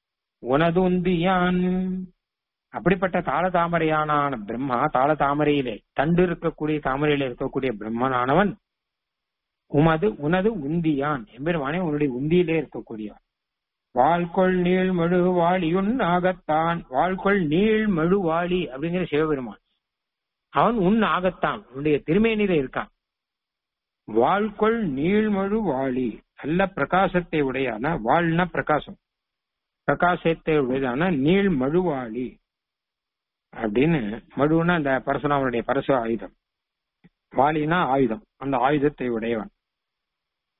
உனதுந்தியான் அப்படிப்பட்ட தாள தாமரையானான பிரம்மா தாள தாமரையிலே தண்டு இருக்கக்கூடிய தாமரையில இருக்கக்கூடிய பிரம்மனானவன் உமது உனது உந்தியான் எம்பெருமானே உன்னுடைய உந்தியிலே இருக்கக்கூடியவன் வாழ்கொள் நீள் மழு வாளியுன் ஆகத்தான் வாழ்கொள் நீள் மழு வாளி அப்படிங்கிற சிவபெருமான் அவன் உன் ஆகத்தான் உன்னுடைய திருமேனில இருக்கான் வாழ்கொள் நீள்மழு வாளி நல்ல பிரகாசத்தை உடையான வாழ்னா பிரகாசம் பிரகாசத்தை உடையதான நீள் மழுவாளி அப்படின்னு மழுன்னா அந்த பரசுராமனுடைய பரசு ஆயுதம் வாளினா ஆயுதம் அந்த ஆயுதத்தை உடையவன்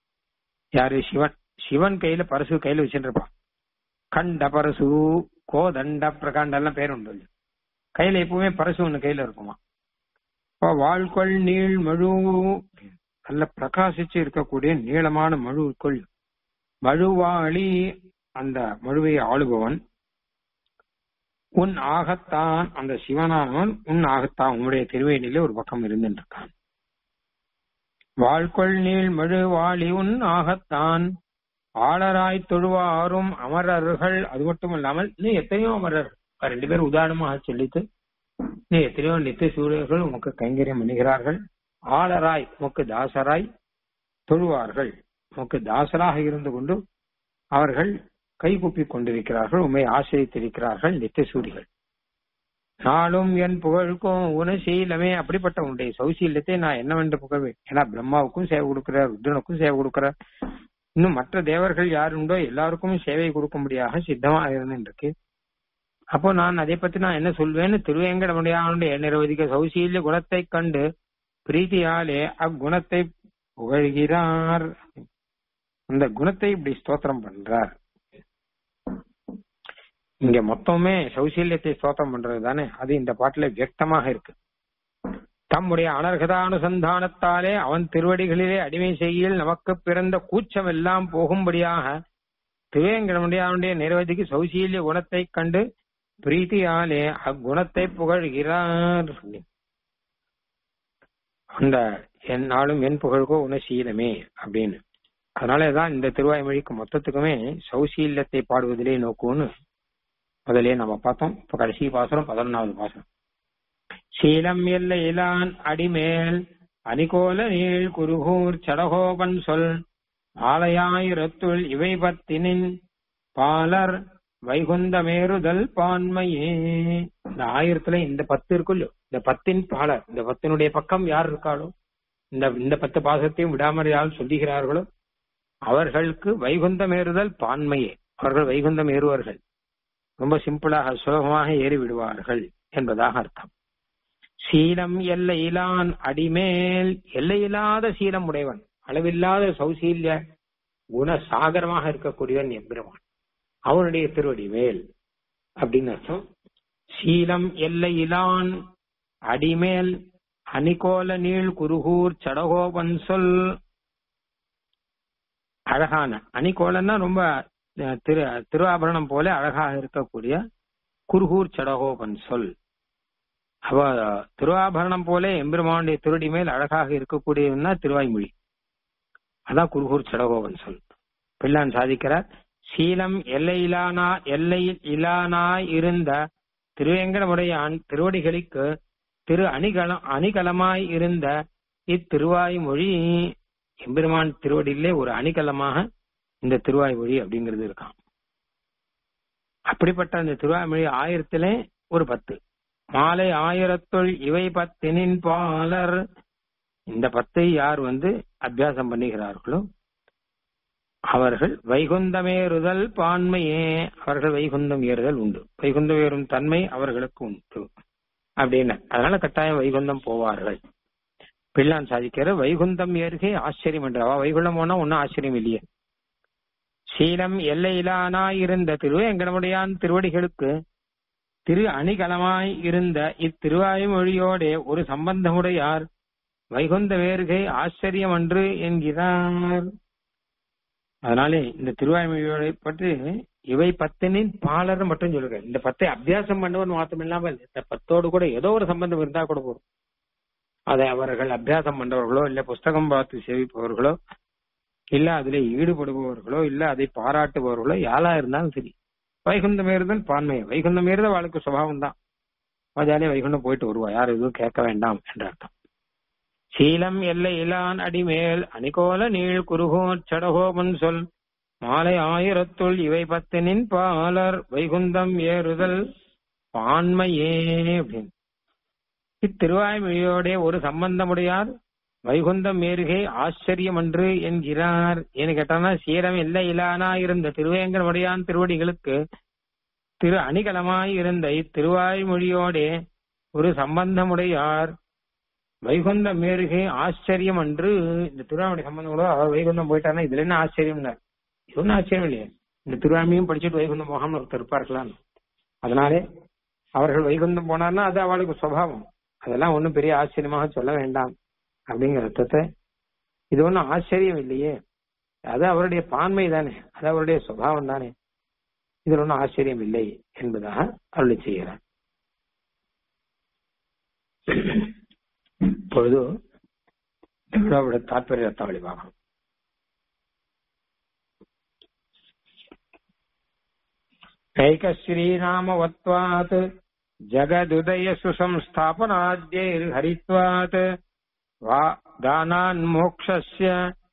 யாரு சிவன் சிவன் கையில பரசு கையில வச்சுட்டு இருப்பான் கண்ட பரசு கோதண்ட பிரகாண்டெல்லாம் பேர் உண்டு கையில எப்பவுமே பரசு ஒண்ணு கையில இருக்குமா அப்ப வாழ்கொள் நீள் மழு நல்ல பிரகாசிச்சு இருக்கக்கூடிய நீளமான மழுவுக்குள் மழுவாளி அந்த மழுவை ஆளுபவன் உன் ஆகத்தான் அந்த சிவனானவன் உன் ஆகத்தான் உன்னுடைய திருவேணியில ஒரு பக்கம் இருந்துட்டு இருக்கான் வாழ்கொள் நீள் மழு வாளி உன் ஆகத்தான் ஆளராய் தொழுவாரும் அமரர்கள் அது மட்டும் இல்லாமல் இன்னும் எத்தனையோ அமரர் ரெண்டு பேர் உதாரணமாக சொல்லித்து இன்னும் எத்தனையோ நித்திய சூரியர்கள் உமக்கு கைங்கரியம் பண்ணுகிறார்கள் ஆளராய் உமக்கு தாசராய் தொழுவார்கள் உமக்கு தாசராக இருந்து கொண்டு அவர்கள் கைகூப்பி கொண்டிருக்கிறார்கள் உண்மை ஆசிரியத்திருக்கிறார்கள் நித்தியசூரிகள் நாளும் என் புகழுக்கும் உனசீலமே அப்படிப்பட்ட உன்னுடைய சௌசீலத்தை நான் என்னவென்று புகழ்வேன் ஏன்னா பிரம்மாவுக்கும் சேவை கொடுக்கிறார் ருத்ரனுக்கும் சேவை கொடுக்கிறார் இன்னும் மற்ற தேவர்கள் யார் உண்டோ எல்லாருக்கும் சேவை கொடுக்கும்படியாக சித்தமா இருந்துருக்கு அப்போ நான் அதை பத்தி நான் என்ன சொல்வேன்னு திருவேங்கடமுடியானுடைய நிரவதிக்க சௌசீல்ய குணத்தை கண்டு பிரீத்தியாலே அக்குணத்தை புகழ்கிறார் அந்த குணத்தை இப்படி ஸ்தோத்திரம் பண்றார் இங்க மொத்தமே சௌசீல்யத்தை ஸ்தோத்திரம் பண்றது தானே அது இந்த பாட்டுல வியக்தமாக இருக்கு தம்முடைய அனர்கதானுசந்தானத்தாலே அவன் திருவடிகளிலே அடிமை செய்யில் நமக்கு பிறந்த கூச்சம் எல்லாம் போகும்படியாக திருவேங்கடமுடியானுடைய நிரவதிக்கு சௌசீல்ய குணத்தை கண்டு பிரீத்தியாலே அக்குணத்தை புகழ்கிறார் அந்த என்னாலும் என் புகழ்கோ உணசீலமே அப்படின்னு அதனாலதான் இந்த திருவாய்மொழிக்கு மொத்தத்துக்குமே சௌசீல்யத்தை பாடுவதிலே நோக்கும்னு முதலே நம்ம பார்த்தோம் இப்ப கடைசி பாசனம் பதினொன்னாவது பாசனம் சீலம் எல்லையிலான் அடிமேல் அணிகோல நீள் குருகூர் சடகோபன் சொல் ஆலயாயிரத்துள் இவை பத்தினின் பாலர் வைகுந்தமேறுதல் பான்மையே இந்த ஆயிரத்துல இந்த பத்து இருக்குல்லோ இந்த பத்தின் பாலர் இந்த பத்தினுடைய பக்கம் யார் இருக்காளோ இந்த இந்த பத்து பாசத்தையும் விடாமல் யார் சொல்லுகிறார்களோ அவர்களுக்கு வைகுந்தமேறுதல் பான்மையே அவர்கள் வைகுந்தம் ஏறுவார்கள் ரொம்ப சிம்பிளாக சுலபமாக ஏறி விடுவார்கள் என்பதாக அர்த்தம் சீலம் எல்லையிலான் அடிமேல் எல்லையில்லாத சீலம் உடையவன் அளவில்லாத சௌசீல்ய குண சாகரமாக இருக்கக்கூடியவன் எம்பெருமான் அவனுடைய திருவடி மேல் அப்படின்னு அர்த்தம் சீலம் எல்லையிலான் அடிமேல் அணிகோல நீள் குருகூர் சடகோபன் சொல் அழகான அணிகோலன்னா ரொம்ப திரு திருவாபரணம் போல அழகாக இருக்கக்கூடிய குருகூர் சடகோபன் சொல் அவ திருவாபரணம் போல எம்பெருமானுடைய திருடி மேல் அழகாக இருக்கக்கூடியவன்னா திருவாய்மொழி அதான் குருகூர் சடகோபன் சொல் பிள்ளான் சாதிக்கிறார் சீலம் எல்லையிலானா எல்லையில் இலானாய் இருந்த திருவேங்கடமுடையான் திருவடிகளுக்கு திரு அணிகலம் அணிகலமாய் இருந்த இத்திருவாய்மொழி எம்பெருமான் திருவடியிலே ஒரு அணிகலமாக இந்த திருவாய்மொழி அப்படிங்கிறது இருக்கான் அப்படிப்பட்ட அந்த திருவாய்மொழி ஆயிரத்திலே ஒரு பத்து மாலை ஆயிரத்துள் இவை பத்தினின் பாலர் இந்த பத்தை யார் வந்து அபியாசம் பண்ணுகிறார்களோ அவர்கள் வைகுந்தமேறுதல் பான்மையே அவர்கள் வைகுந்தம் ஏறுதல் உண்டு வைகுந்தம் ஏறும் தன்மை அவர்களுக்கு உண்டு அப்படின்னு அதனால கட்டாயம் வைகுந்தம் போவார்கள் பிள்ளான் சாதிக்கிற வைகுந்தம் ஏறுகை ஆச்சரியம் என்று அவ வைகுண்டம் போனா ஒன்னும் ஆச்சரியம் இல்லையே சீலம் எல்லையிலானாய் இருந்த திருவேங்கடமுடையான் திருவடிகளுக்கு திரு அணிகலமாய் இருந்த இத்திருவாய்மொழியோடே ஒரு சம்பந்தமுடையார் வைகுந்த வேர்கை ஆச்சரியம் அன்று என்கிறார் அதனாலே இந்த திருவாய்மொழியோட பற்றி இவை பத்தினின் பாலர் மட்டும் சொல்லுங்க இந்த பத்தை அபியாசம் பண்ணவன் மாத்திரம் இல்லாமல் இந்த பத்தோடு கூட ஏதோ ஒரு சம்பந்தம் இருந்தா கூட போதும் அதை அவர்கள் அபியாசம் பண்றவர்களோ இல்ல புஸ்தகம் பார்த்து சேவிப்பவர்களோ இல்ல அதுல ஈடுபடுபவர்களோ இல்ல அதை பாராட்டுபவர்களோ யாரா இருந்தாலும் சரி வைகுந்தம் ஏறுதல் பான்மை வைகுந்தம் ஏறுதல் வாழ்க்கை சுபாவம் தான் ஜாலியா வைகுண்டம் போயிட்டு வருவா யாரும் எதுவும் கேட்க வேண்டாம் என்ற அர்த்தம் சீலம் எல்லை இலான் அடிமேல் அணிகோல நீள் குருகோர் சடகோபன் சொல் மாலை ஆயிரத்துள் இவை பத்தினின் பாலர் வைகுந்தம் ஏறுதல் பான்மையே அப்படின்னு இத்திருவாய்மொழியோட ஒரு சம்பந்தமுடையார் வைகுந்தம் ஏறுகை ஆச்சரியம் அன்று என்கிறார் ஏன்னு கேட்டானா சீரம் இல்லை இலானா இருந்த திருவேங்கடமுடையான் திருவடிகளுக்கு திரு அணிகலமாய் இருந்த இத்திருவாய்மொழியோடே ஒரு சம்பந்தமுடையார் வைகுந்த மேருகே ஆச்சரியம் அன்று இந்த திருவாமணி சம்பந்தங்களோ அவர் வைகுந்தம் போயிட்டாருன்னா இதுல என்ன ஆச்சரியம்னார் இது ஒன்றும் ஆச்சரியம் இல்லையே இந்த திருவாமியும் படிச்சுட்டு வைகுந்தம் போகாம ஒருத்தர் இருப்பார்களான்னு அதனாலே அவர்கள் வைகுந்தம் போனார்னா அது அவளுக்கு சுவாவம் அதெல்லாம் ஒன்றும் பெரிய ஆச்சரியமாக சொல்ல வேண்டாம் அப்படிங்கிற அர்த்தத்தை இது ஒன்றும் ஆச்சரியம் இல்லையே அது அவருடைய பான்மை தானே அது அவருடைய சுபாவம் தானே இதில் ஒன்றும் ஆச்சரியம் இல்லை என்பதாக அருளி செய்கிறார் இப்பொழுது விழாவோட தாற்பய ரத்தாவளி பார்க்கணும் ऐकश्रीनामवत्वात् जगदुदयसु संस्थापनाद्यैर्हरित्वात् वा दानान्मोक्षस्य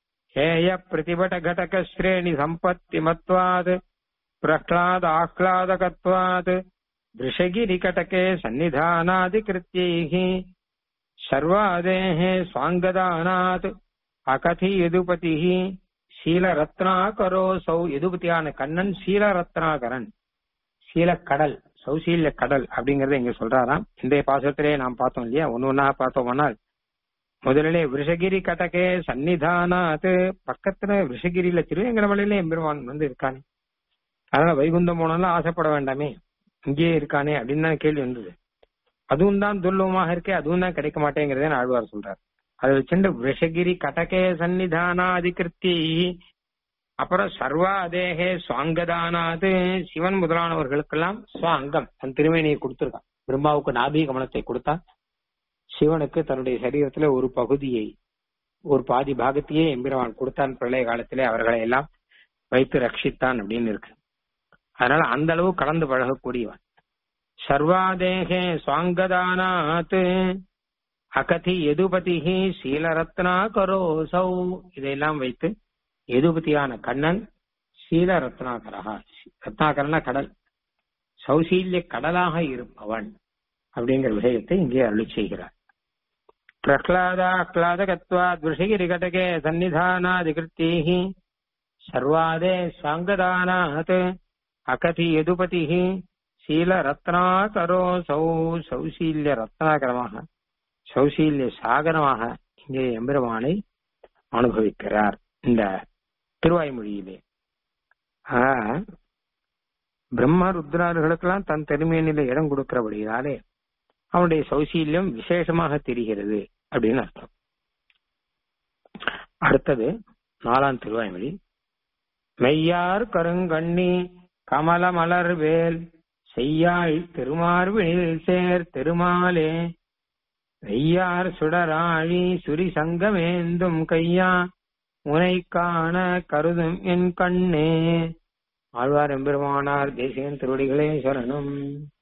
हेयप्रतिभटघटकश्रेणिसम्पत्तिमत्वात् प्रह्लादाह्लादकत्वात् वृषगिरिकटके सन्निधानादिकृत्यैः सर्वादेः स्वाङ्गदानात् अकथि यदुपतिः ஷீலரத்னாகரோசௌ எதுபத்தியான கண்ணன் ஷீலரத்னாகரன் சீலக்கடல் சௌசீல்ய கடல் அப்படிங்கறத இங்க சொல்றாராம் இன்றைய பாசத்திலே நாம் பார்த்தோம் இல்லையா ஒன்னு ஒன்னா பார்த்தோம்னால் முதலிலே விஷகிரி கட்டகே சன்னிதானாத் பக்கத்துல விஷகிரியில திருவேங்கடமலையில எம்பெருமான் வந்து இருக்கானே அதனால வைகுந்தம் போனாலும் ஆசைப்பட வேண்டாமே இங்கேயே இருக்கானே அப்படின்னு தான் கேள்வி வந்தது அதுவும் தான் துர்லபமாக இருக்கே அதுவும் தான் கிடைக்க மாட்டேங்கிறதே ஆழ்வார் சொல்றார் அதை வச்சுட்டு விஷகிரி கட்டகே சன்னிதானாதிகிருத்தி அப்புறம் சர்வாதேகே சுவாங்கதானாது சிவன் முதலானவர்களுக்கெல்லாம் சுவாங்கம் தன் திருமேனியை கொடுத்திருக்கான் பிரம்மாவுக்கு நாபி கமலத்தை கொடுத்தா சிவனுக்கு தன்னுடைய சரீரத்துல ஒரு பகுதியை ஒரு பாதி பாகத்தையே எம்பிரவான் கொடுத்தான் பிரளய காலத்திலே அவர்களை எல்லாம் வைத்து ரட்சித்தான் அப்படின்னு இருக்கு அதனால அந்த அளவு கலந்து பழகக்கூடியவன் சர்வாதேகே சுவாங்கதானாத் அகதி எதுபதிஹி சீலரத்னா கரோசௌ இதையெல்லாம் வைத்து எதுபதியான கண்ணன் சீல ரத்னாகரா ரத்னாகரனா கடல் சௌசீல்ய கடலாக இருப்பவன் அப்படிங்கிற விஷயத்தை இங்கே அருளி செய்கிறார் பிரஹ்லாதாஹ்லாதகத்வா துஷகிரி கடகே சன்னிதானாதிகிருத்தீஹி சர்வாதே சாங்கதானாத் அகதி எதுபதிஹி சீல ரத்னாகரோசௌ சௌசீல்ய ரத்னாகரமாக சௌசீல்ய சாகரமாக இங்கே எம்பெருமானை அனுபவிக்கிறார் இந்த திருவாய்மொழியிலே பிரம்ம ருத்ரார்களுக்கெல்லாம் தன் திருமேனில இடம் கொடுக்கிறபடியாலே அவனுடைய சௌசீல்யம் விசேஷமாக தெரிகிறது அப்படின்னு அர்த்தம் அடுத்தது நாலாம் திருவாய்மொழி மெய்யார் கருங்கண்ணி கமல மலர் வேல் செய்யாய் திருமார்பினில் சேர் திருமாலே வெய்யார் சுடராழி சுரி சங்கமேந்தும் கையா உனை காண கருதும் என் கண்ணே ஆழ்வார் எம்பெருமானார் தேசியன் திருவடிகளே சரணம்